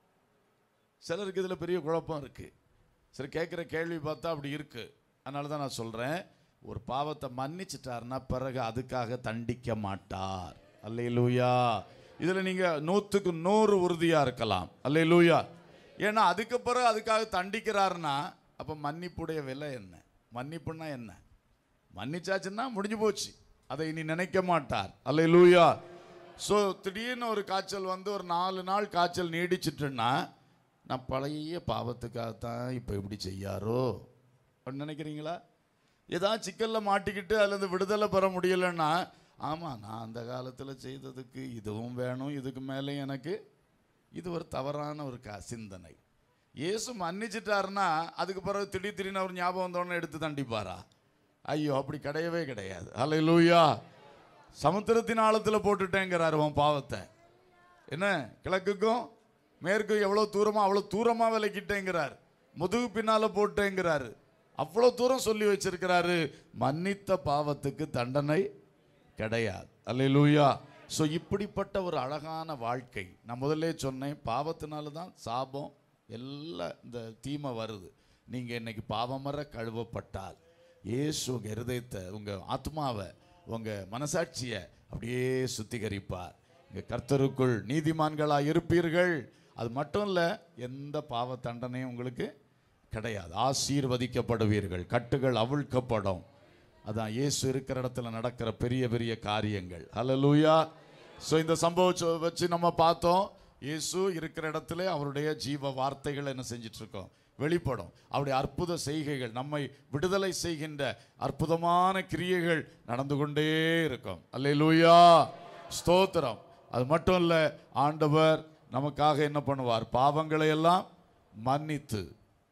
Speaker 1: சிலருக்கு இதுல பெரிய குழப்பம் இருக்கு சரி கேட்குற கேள்வி பார்த்தா அப்படி இருக்கு அதனால தான் நான் சொல்றேன் ஒரு பாவத்தை மன்னிச்சிட்டாருன்னா பிறகு அதுக்காக தண்டிக்க மாட்டார் அல்லேலூயா இதுல நீங்க நூற்றுக்கு நூறு உறுதியா இருக்கலாம் அல்லேலூயா ஏன்னா அதுக்கு பிறகு அதுக்காக தண்டிக்கிறாருன்னா அப்ப மன்னிப்புடைய விலை என்ன மன்னிப்புன்னா என்ன மன்னிச்சாச்சுன்னா முடிஞ்சு போச்சு அதை இனி நினைக்க மாட்டார் அல்லேலூயா ஸோ திடீர்னு ஒரு காய்ச்சல் வந்து ஒரு நாலு நாள் காய்ச்சல் நீடிச்சிட்டுன்னா நான் பழைய பாவத்துக்காகத்தான் இப்போ இப்படி செய்யாரோ அப்படின்னு நினைக்கிறீங்களா ஏதாவது சிக்கலில் மாட்டிக்கிட்டு அதுலேருந்து விடுதலை பெற முடியலைன்னா ஆமாம் நான் அந்த காலத்தில் செய்ததுக்கு இதுவும் வேணும் இதுக்கு மேலே எனக்கு இது ஒரு தவறான ஒரு கா சிந்தனை இயேசு மன்னிச்சிட்டாருன்னா அதுக்கு பிறகு திடீர் திடீர்னு அவர் ஞாபகம் வந்தோடனே எடுத்து தண்டிப்பாரா ஐயோ அப்படி கிடையவே கிடையாது அல்லேலூயா சமுத்திரத்தின் ஆழத்தில் போட்டுட்டேங்கிறாரு உன் பாவத்தை என்ன கிழக்குக்கும் மேற்கும் எவ்வளோ தூரமா அவ்வளோ தூரமாக விலக்கிட்டேங்கிறார் முதுகு பின்னால போட்டேங்கிறாரு அவ்வளோ தூரம் சொல்லி வச்சிருக்கிறாரு மன்னித்த பாவத்துக்கு தண்டனை கிடையாது அல்லேலூயா ஸோ இப்படிப்பட்ட ஒரு அழகான வாழ்க்கை நான் முதல்ல சொன்னேன் பாவத்தினால தான் சாபம் எல்லாம் இந்த தீமை வருது நீங்கள் இன்னைக்கு பாவமர கழுவப்பட்டால் இயேசு உங்க இருதயத்தை உங்கள் ஆத்மாவை உங்கள் மனசாட்சியை அப்படியே சுத்திகரிப்பார் இங்கே கர்த்தருக்குள் நீதிமான்களாக இருப்பீர்கள் அது மட்டும் இல்லை எந்த பாவ தண்டனையும் உங்களுக்கு கிடையாது ஆசீர்வதிக்கப்படுவீர்கள் கட்டுகள் அவிழ்க்கப்படும் அதான் இயேசு இருக்கிற இடத்துல நடக்கிற பெரிய பெரிய காரியங்கள் ஹalleluya ஸோ இந்த சம்பவத்தை வச்சு நம்ம பார்த்தோம் இயேசு இருக்கிற இடத்துல அவருடைய ஜீவ வார்த்தைகள் என்ன செஞ்சிட்டு இருக்கோம் வெளிப்படும் அவருடைய அற்புத செய்கைகள் நம்மை விடுதலை செய்கின்ற அற்புதமான கிரியைகள் நடந்து கொண்டே இருக்கும் அல்லேலூயா ஸ்தோத்திரம் அது மட்டும் இல்லை ஆண்டவர் நமக்காக என்ன பண்ணுவார் பாவங்களை எல்லாம் மன்னித்து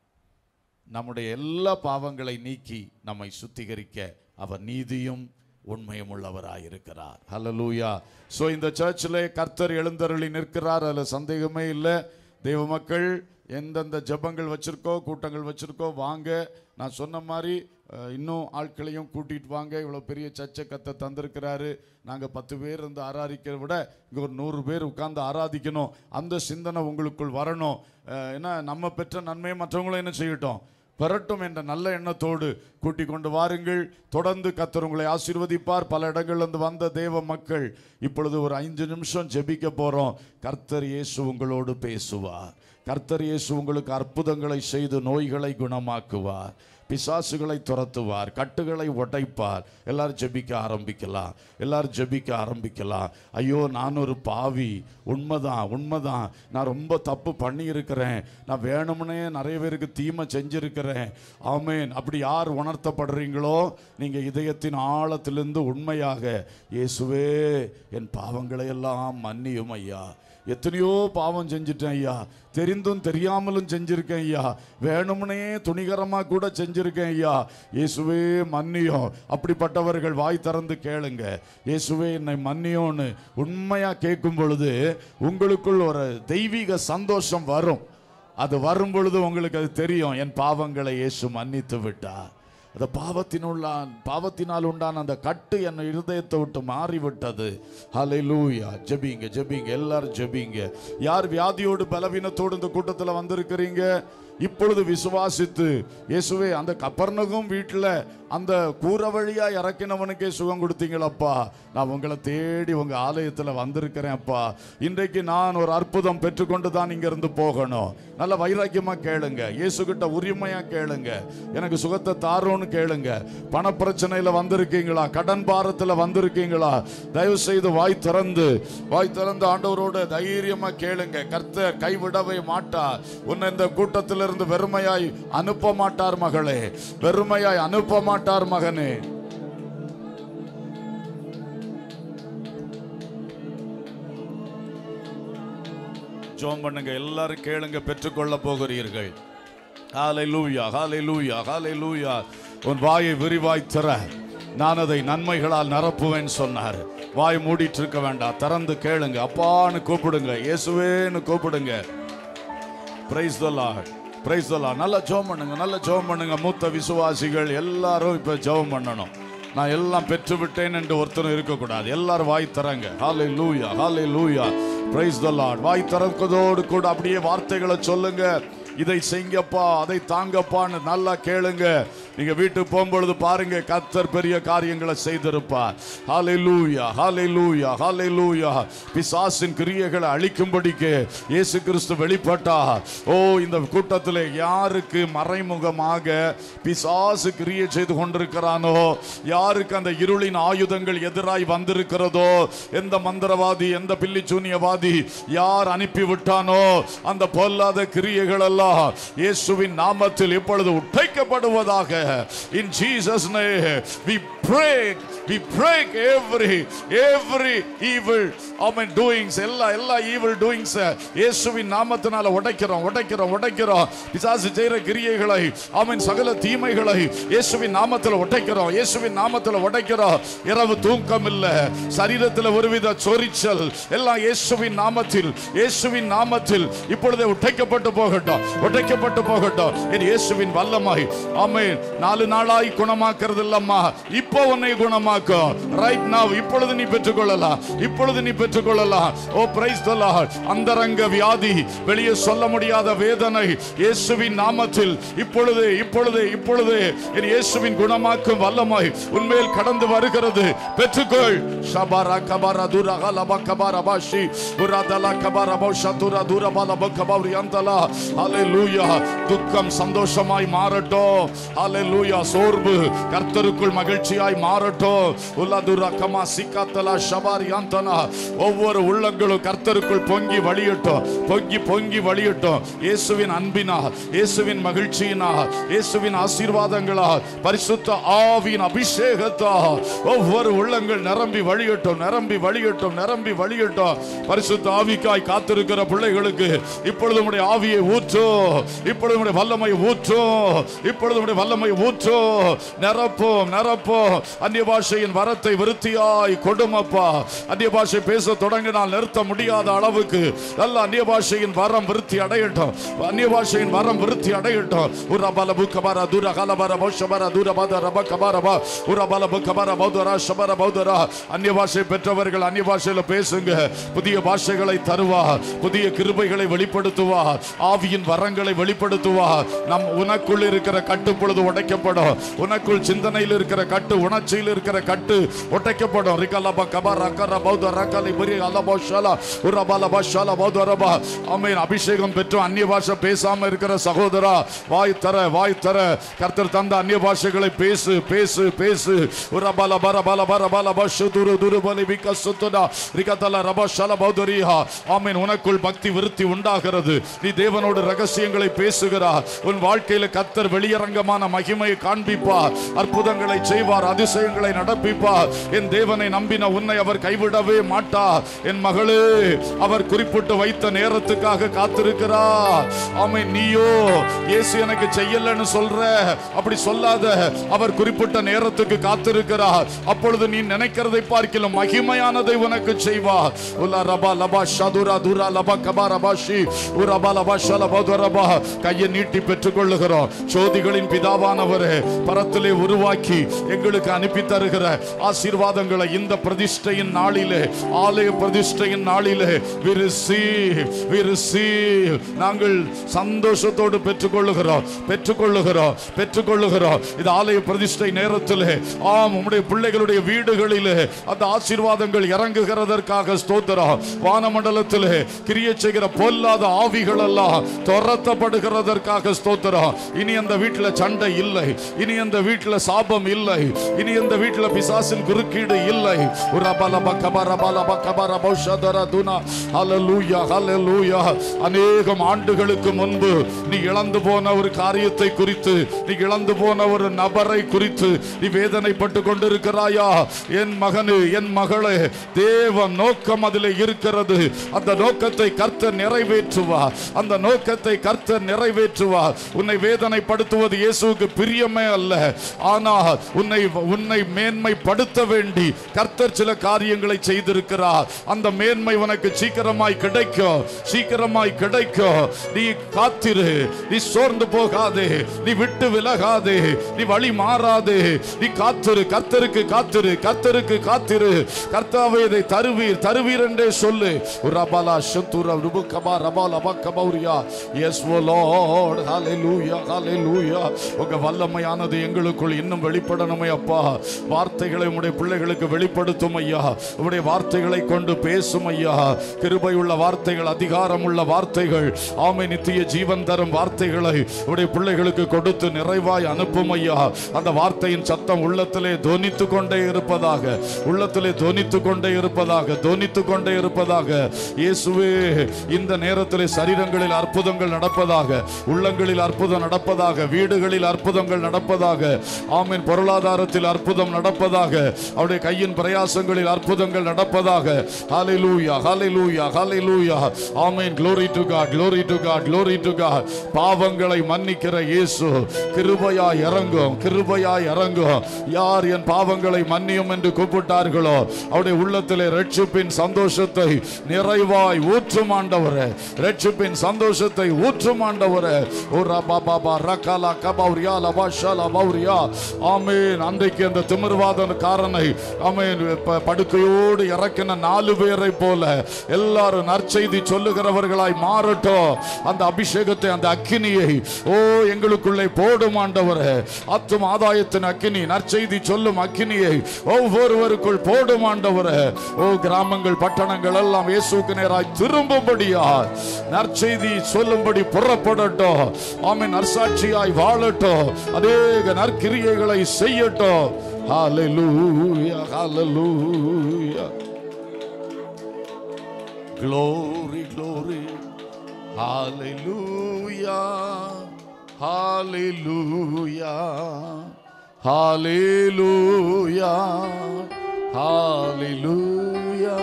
Speaker 1: நம்முடைய எல்லா பாவங்களை நீக்கி நம்மை சுத்திகரிக்க அவர் நீதியும் உண்மையும் உள்ளவராய் இருக்கிறார் ஹalleluya ஸோ இந்த சர்ச்சில் கர்த்தர் எழுந்தருளி நிற்கிறார் அதில் சந்தேகமே இல்லை தெய்வ மக்கள் எந்தெந்த ஜெபங்கள் வச்சிருக்கோ கூட்டங்கள் வச்சிருக்கோ வாங்க நான் சொன்ன மாதிரி அஹ், இன்னும் ஆட்களையும் கூட்டிட்டு வாங்க இவ்வளோ பெரிய சர்ச்சை கத்த தந்திருக்கிறாரு நாங்கள் பத்து பேர் இருந்து ஆராதிக்கிறத விட இங்கே ஒரு நூறு பேர் உட்கார்ந்து ஆராதிக்கணும் அந்த சிந்தனை உங்களுக்குள் வரணும் அஹ், ஏன்னா நம்ம பெற்ற நன்மையை மற்றவங்களும் என்ன செய்யட்டும் பெறட்டும் என்ற நல்ல எண்ணத்தோடு கூட்டிக் கொண்டு வாருங்கள் தொடர்ந்து கத்தர் உங்களை ஆசீர்வதிப்பார் பல இடங்கள்ல இருந்து வந்த தேவ மக்கள் இப்பொழுது ஒரு ஐந்து நிமிஷம் ஜெபிக்க போறோம் கர்த்தர் இயேசு உங்களோடு பேசுவார் கர்த்தர் இயேசு உங்களுக்கு அற்புதங்களை செய்து நோய்களை குணமாக்குவார் பிசாசுகளை துரத்துவார் கட்டுகளை உடைப்பார் எல்லாரும் ஜெபிக்க ஆரம்பிக்கலாம் எல்லாரும் ஜெபிக்க ஆரம்பிக்கலாம் ஐயோ நான் ஒரு பாவி உண்மைதான் உண்மைதான் நான் ரொம்ப தப்பு பண்ணியிருக்கிறேன் நான் வேணும்னே நிறைய பேருக்கு தீமை செஞ்சிருக்கிறேன் ஆமேன் அப்படி யார் உணர்த்தப்படுறீங்களோ நீங்க இதயத்தின் ஆழத்திலிருந்து உண்மையாக இயேசுவே என் பாவங்களை எல்லாம் மன்னியும் ஐயா எத்தனையோ பாவம் செஞ்சுட்டேன் ஐயா தெரிந்தும் தெரியாமலும் செஞ்சிருக்கேன் ஐயா வேணும்னே துணிகரமாக கூட செஞ்சிருக்கேன் ஐயா இயேசுவே மன்னியும் அப்படிப்பட்டவர்கள் வாய் திறந்து கேளுங்க இயேசுவே என்னை மன்னியோன்னு உண்மையாக கேட்கும் பொழுது உங்களுக்குள் ஒரு தெய்வீக சந்தோஷம் வரும் அது வரும் பொழுது உங்களுக்கு அது தெரியும் என் பாவங்களை இயேசு மன்னித்து விட்டார் அந்த பாவத்தினுள்ளான் பாவத்தினால் உண்டான அந்த கட்டு என் இருதயத்தை விட்டு மாறிவிட்டது ஹalleluya ஜெபிங்க ஜெபிங்க எல்லாரும் ஜெபிங்க யார் வியாதியோடு பலவீனத்தோடு இந்த கூட்டத்தில் வந்திருக்கிறீங்க இப்பொழுது விசுவாசித்து இயேசுவே அந்த கப்பர்னகும் வீட்டில் அந்த கூரை வழியா இறக்கினவனுக்கே சுகம் கொடுத்தீங்களப்பா நான் உங்களை தேடி உங்க ஆலயத்தில் வந்திருக்கிறேன் அப்பா இன்றைக்கு நான் ஒரு அற்புதம் பெற்றுக்கொண்டு தான் இங்க இருந்து போகணும் நல்ல வைராக்கியமா கேளுங்க இயேசு கிட்ட உரிமையா கேளுங்க எனக்கு சுகத்தை தாரோன்னு கேளுங்க பணப்பிரச்சனையில வந்திருக்கீங்களா கடன் பாரத்துல வந்திருக்கீங்களா தயவு செய்து வாய் திறந்து வாய் திறந்து ஆண்டவரோட தைரியமா கேளுங்க கர்த்தர் கைவிடவே மாட்டார் உன்னை இந்த கூட்டத்திலிருந்து வெறுமையாய் அனுப்ப மாட்டார் மகளே வெறுமையாய் அனுப்ப மாட்டார் மகனே ஜோம் பண்ணுங்க எல்லாரும் கேளுங்க பெற்றுக்கொள்ள போகிறீர்கள் ஹalleluya ஹalleluya ஹalleluya உன் வாயை விரிவாய் திற நான் அதை நன்மைகளால் நிரப்புவேன் சொன்னார் வாய் மூடிட்டு இருக்க வேண்டாம் திறந்து கேளுங்க அப்பான்னு கூப்பிடுங்க இயேசுவேன்னு கூப்பிடுங்க praise the Lord praise the Lord நல்லா ஜெபம் பண்ணுங்க நல்லா ஜெபம் பண்ணுங்க மூத்த விசுவாசிகள் எல்லாரும் இப்ப ஜெபம் பண்ணணும் நான் எல்லாம் பெற்று விட்டேன் என்று ஒருத்தரும் இருக்கக்கூடாது எல்லாரும் வாய் தரங்க ஹாலே லூயா ஹாலே லூயா பிரைஸ் த லார்ட் வாய் திறக்கதோடு கூட அப்படியே வார்த்தைகளை சொல்லுங்க இதை செய்ங்கப்பா அதை தாங்கப்பான்னு நல்லா கேளுங்க நீங்க வீட்டுக்கு போகும்பொழுது பாருங்க கத்தர் பெரிய காரியங்களை செய்திருப்பார் ஹalleluya ஹalleluya ஹalleluya பிசாசின் கிரியைகளை அழிக்கும்படிக்கு இயேசு கிறிஸ்து வெளிப்பட்டார் ஓ இந்த கூட்டத்தில் யாருக்கு மறைமுகமாக பிசாசு கிரியை செய்து கொண்டிருக்கிறானோ யாருக்கு அந்த இருளின் ஆயுதங்கள் எதிராய் வந்திருக்கிறதோ எந்த மந்திரவாதி எந்த பில்லிச்சூனியவாதி யார் அனுப்பி விட்டானோ அந்த பொல்லாத கிரியைகள் எல்லாம் இயேசுவின் நாமத்தில் இப்பொழுது உடைக்கப்படுவதாக in Jesus name we break we break every every evil amen doings எல்லா எல்லா evil doings இயேசுவின் நாமத்தினால உடைக்கிறோம் உடைக்கிறோம் உடைக்கிறோம் பிசாசு செய்கிற கிரியைகளை ஆமென் சகல தீமைகளை இயேசுவின் நாமத்தில் உடைக்கிறோம் இயேசுவின் நாமத்தில் உடைக்கிறோம் இரவு தூக்கம் இல்ல சரீரத்தில் ஒருவித சொரிச்சல் எல்லாம் இயேசுவின் நாமத்தில் இயேசுவின் நாமத்தில் இப்பொழுதே உடைக்கப்பட்டு போகட்டும் உடைக்கப்பட்டு போகட்டும் என் இயேசுவின் வல்லமாய் ஆமென் நாலு நாளாய் குணமாக்குறது இல்லம்மா இப்போ இப்ப உன்னை குணமாக்கும் ரைட் now இப்பொழுது நீ பெற்றுக்கொள்ளலாம் இப்பொழுது நீ பெற்றுக்கொள்ளலாம் ஓ பிரைஸ் தி லார்ட் அந்தரங்க வியாதி வெளியே சொல்ல முடியாத வேதனை இயேசுவின் நாமத்தில் இப்பொழுது இப்பொழுது இப்பொழுது என் இயேசுவின் குணமாக்கும் வல்லமை உன்மேல் கடந்து வருகிறது பெற்றுக்கொள் ஷபாரா கபாரா துரா கலபா கபாரா பாஷி உராதலா கபாரா பௌஷா துரா துரா பாலபா கபாரி அந்தலா ஹalleluya துக்கம் சந்தோஷமாய் மாறட்டும் ஹalleluya சோர்வு கர்த்தருக்குள் மகிழ்ச்சியாய் மாறட்டும் உலதுரா கமா சிக்காத்தலா ஷபாரி அந்தனா ஒவ்வொரு உள்ளங்களும் கர்த்தருக்குள் பொங்கி வழியட்டும் பொங்கி பொங்கி வழியட்டும் இயேசுவின் அன்பினா இயேசுவின் மகிழ்ச்சியினா இயேசுவின் ஆசீர்வாதங்களா பரிசுத்த ஆவியின் அபிஷேகத்தா ஒவ்வொரு உள்ளங்கள் நிரம்பி வழியட்டும் நிரம்பி வழியட்டும் நிரம்பி வழியட்டும் பரிசுத்த ஆவிக்காய் காத்திருக்கிற பிள்ளைகளுக்கு இப்பொழுது உம்முடைய ஆவியை ஊற்றோ இப்பொழுது உம்முடைய வல்லமை ஊற்றோ இப்பொழுது உம்முடைய வல்லமை ஊற்றோ நிரப்போம் நிரப்போம் அந்நிய பாஷையின் வரத்தை விருத்தியாய் கொடுமப்பா அந்நிய பாஷை பேச தொடங்கினால் நிறுத்த முடியாத அளவுக்கு நல்ல அந்நிய பாஷையின் வரம் விருத்தி அடையட்டும் அந்நிய பாஷையின் வரம் விருத்தி அடையட்டும் உரபல புக்கபர தூர கலபர பௌஷபர தூர பத ரப கபரபா உரபல புக்கபர பௌதரா ஷபர பௌதரா அந்நிய பாஷை பெற்றவர்கள் அந்நிய பாஷையில பேசுங்க புதிய பாஷைகளை தருவா புதிய கிருபைகளை வெளிப்படுத்துவா ஆவியின் வரங்களை வெளிப்படுத்துவா நம் உனக்குள் இருக்கிற கட்டு பொழுது உடைக்கப்படும் உனக்குள் சிந்தனையில் இருக்கிற கட்டு உணர்ச்சியில் இருக்கிற கட்டு உடைக்கப்படும் ரிகலப கப ரக்கர பௌத ரக்கலி புரி அலபோ ஷலா உரபல பஷல பௌத ரபா ஆமென் அபிஷேகம் பெற்று அந்நிய பாஷை பேசாம இருக்கிற சகோதரா வாய் தர வாய் தர கர்த்தர் தந்த அந்நிய பாஷைகளை பேசு பேசு பேசு உரபல பர பல பர பல பஷு துரு துரு பலி விக்க சுத்துடா ரிகதல ரப ஷல பௌதரியா ஆமென் உனக்குள் பக்தி விருத்தி உண்டாகிறது நீ தேவனோடு ரகசியங்களை பேசுகிறா உன் வாழ்க்கையில கர்த்தர் வெளியரங்கமான மகிமையை காண்பிப்பார் அற்புதங்களை செய்வார் அதிசயங்களை நடப்பிப்பார் என் தேவனை நம்பின உன்னை அவர் கைவிடவே மாட்டார் என் மகளே அவர் குறிப்பிட்டு வைத்த நேரத்துக்காக காத்திருக்கிறார் ஆமென் நீயோ இயேசு எனக்கு செய்யலன்னு சொல்ற அப்படி சொல்லாத அவர் குறிப்பிட்ட நேரத்துக்கு காத்திருக்கிறார் அப்பொழுது நீ நினைக்கிறதை பார்க்கலாம் மகிமையானதை உனக்கு செய்வார் உலா ரபா லபா ஷதுரா துரா லபா கபா ரபாஷி உரபா லபா ஷலபா துரபா கையை நீட்டி பெற்றுக் கொள்ளுகிறோம் சோதிகளின் பிதாவானவரே பரத்திலே உருவாக்கி எங்களுக்கு அனுப்பி தருகிற ஆசீர்வாதங்களை இந்த பிரதிஷ்டையின் நாளிலே ஆலய பிரதிஷ்டையின் நாளிலே we receive, we receive. நாங்கள் சந்தோஷத்தோடு பெற்றுக்கொள்ளுகிறோம் பெற்றுக்கொள்ளுகிறோம் பெற்றுக்கொள்ளுகிறோம் இது ஆலய பிரதிஷ்டை நேரத்திலே ஆம் உம்முடைய பிள்ளைகளுடைய வீடுகளிலே அந்த ஆசீர்வாதங்கள் இறங்குகிறதற்காக ஸ்தோத்திரம் வானமண்டலத்திலே கிரியை செய்கிற பொல்லாத ஆவிகள் எல்லாம் துரத்தப்படுகிறதற்காக ஸ்தோத்திரம் இனி அந்த வீட்டுல சண்டை இல்லை இனி அந்த வீட்டுல சாபம் இல்லை இனி அந்த வீட்டுல பிசாசின் குறுக்கீடு இல்லை உரபல பக்கபர பல பக்கபர பௌஷதர துனா ஹalleluya ஹalleluya அநேகம் ஆண்டுகளுக்கு முன்பு நீ இழந்து போன ஒரு காரியத்தை குறித்து நீ இழந்து போன ஒரு நபரை குறித்து நீ வேதனைப்பட்டு கொண்டிருக்கிறாயா என் மகனு என் மகளே தேவ நோக்கம் அதில் இருக்கிறது அந்த நோக்கத்தை கர்த்தர் நிறைவேற்றுவார் அந்த நோக்கத்தை கர்த்தர் நிறைவேற்றுவார் உன்னை வேதனைப்படுத்துவது இயேசுவுக்கு பிரியமே அல்ல ஆனால் உன்னை உன்னை மேன்மைப்படுத்த வேண்டி கர்த்தர் சில காரியங்களை செய்திருக்கிறார் அந்த மேன்மை உனக்கு சீக்கிரமாய் கிடைக்கும் சீக்கிரமாய் கிடைக்கும் நீ காத்திரு நீ சோர்ந்து போகாதே நீ விட்டு விலகாதே நீ வழி மாறாதே நீ காத்திரு கர்த்தருக்கு காத்திரு கர்த்தருக்கு காத்திரு கர்த்தாவே இதை தருவீர் தருவீர் என்றே சொல்லு ரபலா சத்துர ருபுகபா ரபால பக்கபௌரியா எஸ் ஓ லார்ட் ஹalleluya ஹalleluya உங்க வல்லமையானது எங்களுக்குள் இன்னும் வெளிப்படணுமே அப்பா வார்த்தைகளை உம்முடைய பிள்ளைகளுக்கு வெளிப்படுத்தும் ஐயா உம்முடைய வார்த்தைகளை கொண்டு பேசும் ஐயா கிருபையுள்ள வார்த்தைகள் அதிகாரமுள்ள வார்த்தைகள் ஆமை நித்திய ஜீவன் தரும் வார்த்தைகளை உடைய பிள்ளைகளுக்கு கொடுத்து நிறைவாய் அனுப்பும் ஐயா அந்த வார்த்தையின் சத்தம் உள்ளத்திலே தொனித்து கொண்டே இருப்பதாக உள்ளத்திலே தொனித்து கொண்டே இருப்பதாக தொனித்து கொண்டே இருப்பதாக இயேசுவே இந்த நேரத்திலே சரீரங்களில் அற்புதங்கள் நடப்பதாக உள்ளங்களில் அற்புதம் நடப்பதாக வீடுகளில் அற்புதங்கள் நடப்பதாக ஆமீன் பொருளாதாரத்தில் அற்புதம் நடப்பதாக அவருடைய கையின் பிரயாசங்களில் அற்புதங்கள் நடப்பதாக ஹalleluya ஹalleluya ஹalleluya ஆமென் glory to god glory to god glory to god பாவங்களை மன்னிக்கிற இயேசு கிருபையாய் இறங்கும் கிருபையாய் இறங்கும் யார் என் பாவங்களை மன்னியும் என்று கூப்பிட்டார்களோ அவருடைய உள்ளத்திலே ரட்சிப்பின் சந்தோஷத்தை நிறைவாய் ஊற்றும் ஆண்டவரே ரட்சிப்பின் சந்தோஷத்தை ஊற்றும் ஆண்டவரே ஓ ரபா பாபா ரகலா கபௌரியா லபா ஷலா பௌரியா ஆமென் அந்த அன்றைக்கு அந்த திமிர்வாதக்காரனை அவன் ப- படுக்கையோடு இறக்கின நாலு பேரை போல எல்லாரும் நற்செய்தி சொல்லுகிறவர்களாய் மாறட்டும் அந்த அபிஷேகத்தை அந்த அக்கினியை ஓ எங்களுக்குள்ளே போடும் ஆண்டவரே அத்தும் ஆதாயத்தின் அக்கினி நற்செய்தி சொல்லும் அக்கினியை ஒவ்வொருவருக்குள் போடும் ஆண்டவரே ஓ கிராமங்கள் பட்டணங்கள் எல்லாம் இயேசுக்கு நேராய் திரும்பும்படியா நற்செய்தி சொல்லும்படி புறப்படட்டும் ஆமென் நற்சாட்சியாய் வாழட்டும் அநேக நற்கிரியைகளை செய்யட்டும் ஹalleluya hallelujah glory glory hallelujah hallelujah hallelujah hallelujah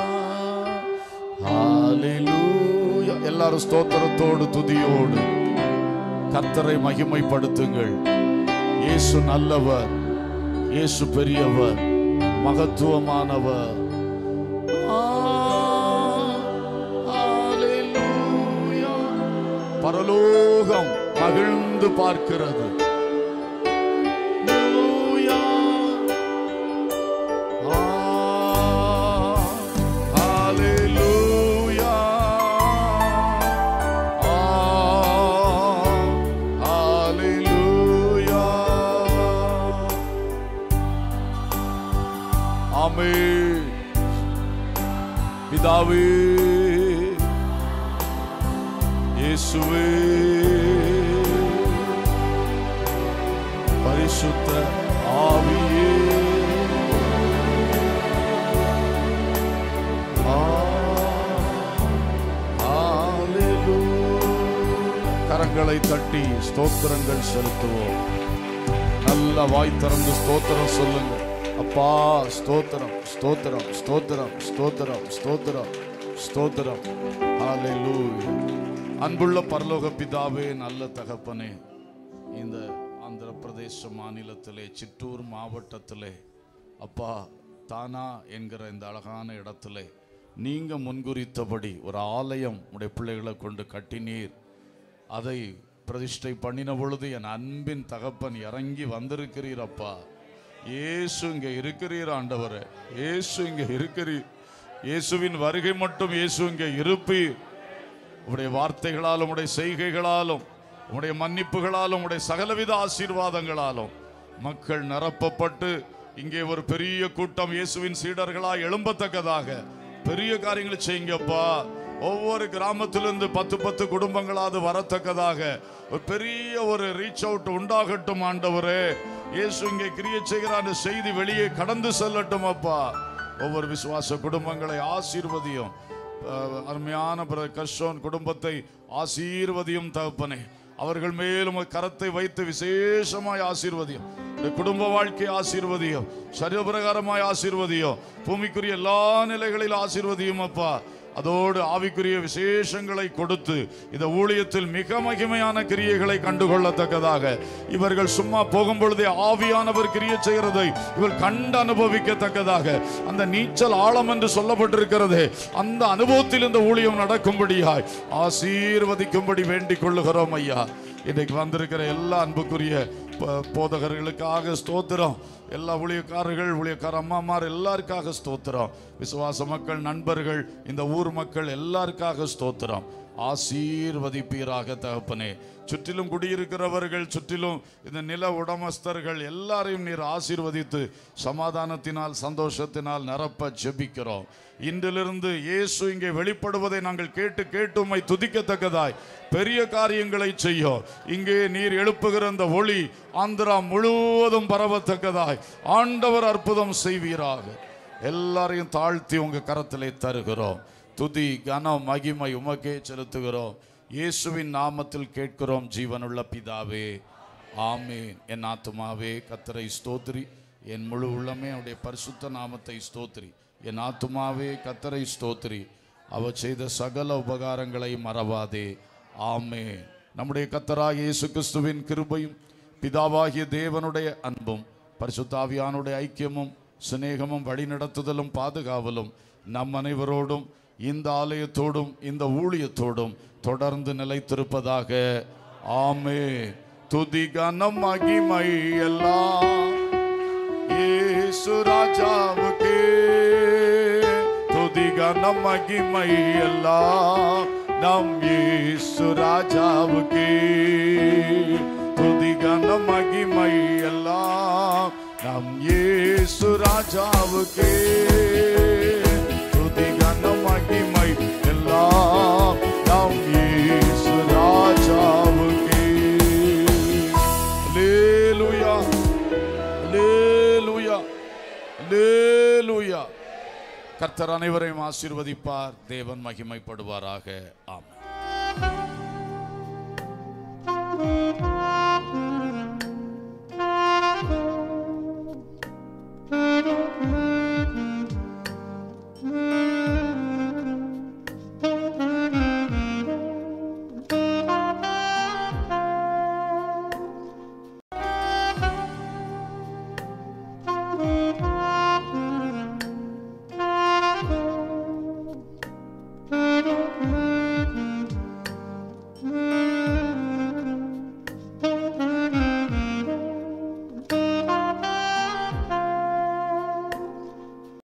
Speaker 1: hallelujah எல்லாரும் ஸ்தோத்திரத்தோடு துதியோடு கர்த்தரை மகிமைப்படுத்துங்கள் இயேசு நல்லவர் இயேசு பெரியவர் மகத்துவமானவர் ஆ, ஹalleluya. பரலோகம் மகிழ்ந்து பார்க்கிறது ஹalleluya. ஆ, ஹalleluya. ஆ, ஹalleluya. ஆமென் பிதாவே இயேசுவே பரிசுத்த ஆவியே ஆ, ஹalleluya. கரங்களை தட்டி ஸ்தோத்திரங்கள் செலுத்துவோம் நல்ல வாய் திறந்து ஸ்தோத்திரம் சொல்லுங்க அப்பா ஸ்தோத்திரம் ஸ்தோத்திரம் ஸ்தோத்திரம் ஸ்தோத்திரம் ஸ்தோத்திரம் ஸ்தோத்திரம் ஹalleluya அன்புள்ள பரலோக பிதாவே நல்ல தகப்பனே இந்த ஆந்திர பிரதேச மாநிலத்திலே சிற்றூர் மாவட்டத்திலே அப்பா தானா என்கிற இந்த அழகான இடத்திலே நீங்க முன்குறித்தபடி ஒரு ஆலயம் உடைய பிள்ளைகளை கொண்டு கட்டினீர் அதை பிரதிஷ்டை பண்ணின பொழுது என் அன்பின் தகப்பன் இறங்கி வந்திருக்கிறீர் அப்பா இயேசு இங்க இருக்கிறீர் ஆண்டவரே இயேசு இங்க இருக்கிறீர் இயேசுவின் வருகை மட்டும் இயேசு இங்க இருப்பீர் உடைய வார்த்தைகளாலும் உடைய செய்கைகளாலும் உடைய மன்னிப்புகளாலும் உடைய சகலவித ஆசீர்வாதங்களாலும் மக்கள் நிரப்பப்பட்டு இங்கே ஒரு பெரிய கூட்டம் இயேசுவின் சீடர்களாய் எழும்பத்தக்கதாக பெரிய காரியங்களை செய்யுங்கப்பா ஒவ்வொரு கிராமத்திலிருந்து பத்து பத்து குடும்பங்களாவது வரத்தக்கதாக ஒரு பெரிய ஒரு ரீச் அவுட் உண்டாகட்டும் ஆண்டவரே இயேசு இங்கே கிரியை செய்கிற அந்த செய்தி வெளியே கடந்து செல்லட்டும் அப்பா ஒவ்வொரு விசுவாச குடும்பங்களை ஆசீர்வதியும் அஹ், அருமையான பிரதர் கர்ஷோன் குடும்பத்தை ஆசீர்வதியும் தகப்பனே அவர்கள் மேலும் உமது கரத்தை வைத்து விசேஷமாய் ஆசீர்வதியும் இந்த குடும்ப வாழ்க்கை ஆசீர்வதியும் சரியபிரகாரமாய் ஆசீர்வதியும் பூமிக்குரிய எல்லா நிலைகளில் ஆசீர்வதியும் அப்பா அதோடு ஆவிக்குரிய விசேஷங்களை கொடுத்து இந்த ஊழியத்தில் மிக மகிமையான கிரியைகளை கண்டுகொள்ளத்தக்கதாக இவர்கள் சும்மா போகும் பொழுதே ஆவியானவர் கிரியை செய்கிறதை இவர் கண்டு அனுபவிக்கத்தக்கதாக அந்த நீச்சல் ஆழம் என்று சொல்லப்பட்டிருக்கிறது அந்த அனுபவத்தில் இந்த ஊழியம் நடக்கும்படியாய் ஆசீர்வதிக்கும்படி வேண்டிக் கொள்ளுகிறோம் ஐயா இன்றைக்கு வந்திருக்கிற எல்லா அன்புக்குரிய ப- போதகர்களுக்காக ஸ்தோத்திரம் எல்லா ஊழியக்காரர்கள் ஊழியக்கார அம்மாமார் எல்லாருக்காக ஸ்தோத்திரம் விசுவாச மக்கள் நண்பர்கள் இந்த ஊர் மக்கள் எல்லாருக்காக ஸ்தோத்திரம் ஆசீர்வதிப்பீராக தகப்பனே சுற்றிலும் குடியிருக்கிறவர்கள் சுற்றிலும் இந்த நில உடமஸ்தர்கள் எல்லாரையும் நீர் ஆசீர்வதித்து சமாதானத்தினால் சந்தோஷத்தினால் நிரப்ப ஜெபிக்கிறோம் இன்றிலிருந்து இயேசு இங்கே வெளிப்படுவதை நாங்கள் கேட்டு கேட்டு உம்மை துதிக்கத்தக்கதாய் பெரிய காரியங்களை செய்யும் இங்கே நீர் எழுப்புகிற அந்த ஒளி ஆந்திரா முழுவதும் பரவத்தக்கதாய் ஆண்டவர் அற்புதம் செய்வீராக எல்லாரையும் தாழ்த்தி உங்க கரத்திலே தருகிறோம் துதி கனம் மகிமை உமக்கே செலுத்துகிறோம் இயேசுவின் நாமத்தில் கேட்கிறோம் ஜீவனுள்ள பிதாவே ஆமேன் என் ஆத்துமாவே கத்தரை ஸ்தோத்திரி என் முழு உள்ளமே அவருடைய பரிசுத்த நாமத்தை ஸ்தோத்திரி என் ஆத்துமாவே கத்தரை ஸ்தோத்திரி அவர் செய்த சகல உபகாரங்களை மறவாதே ஆமேன் நம்முடைய கத்தராகிய இயேசு கிறிஸ்துவின் கிருபையும் பிதாவாகிய தேவனுடைய அன்பும் பரிசுத்தாவியானுடைய ஐக்கியமும் சிநேகமும் வழிநடத்துதலும் பாதுகாவலும் நம் அனைவரோடும் இந்த ஆலயத்தோடும் இந்த ஊழியத்தோடும் தொடர்ந்து நிலைத்திருப்பதாக ஆமே துதி கனம் மகிமை எல்லாம் இயேசு ராஜாவுக்கே துதிகன மகிமை எல்லாம் நம் இயேசு ராஜாவுக்கே துதிகன மகிமை எல்லாம் நம் இயேசு ராஜாவுக்கே துதிகன மகிமை எல்லாம் நம் இயேசு ராஜாவுக்கே அல்லேலூயா அல்லேலூயா அல்லேலூயா கர்த்தர் அனைவரையும் ஆசீர்வதிப்பார் தேவன் மகிமைப்படுவாராக ஆமென்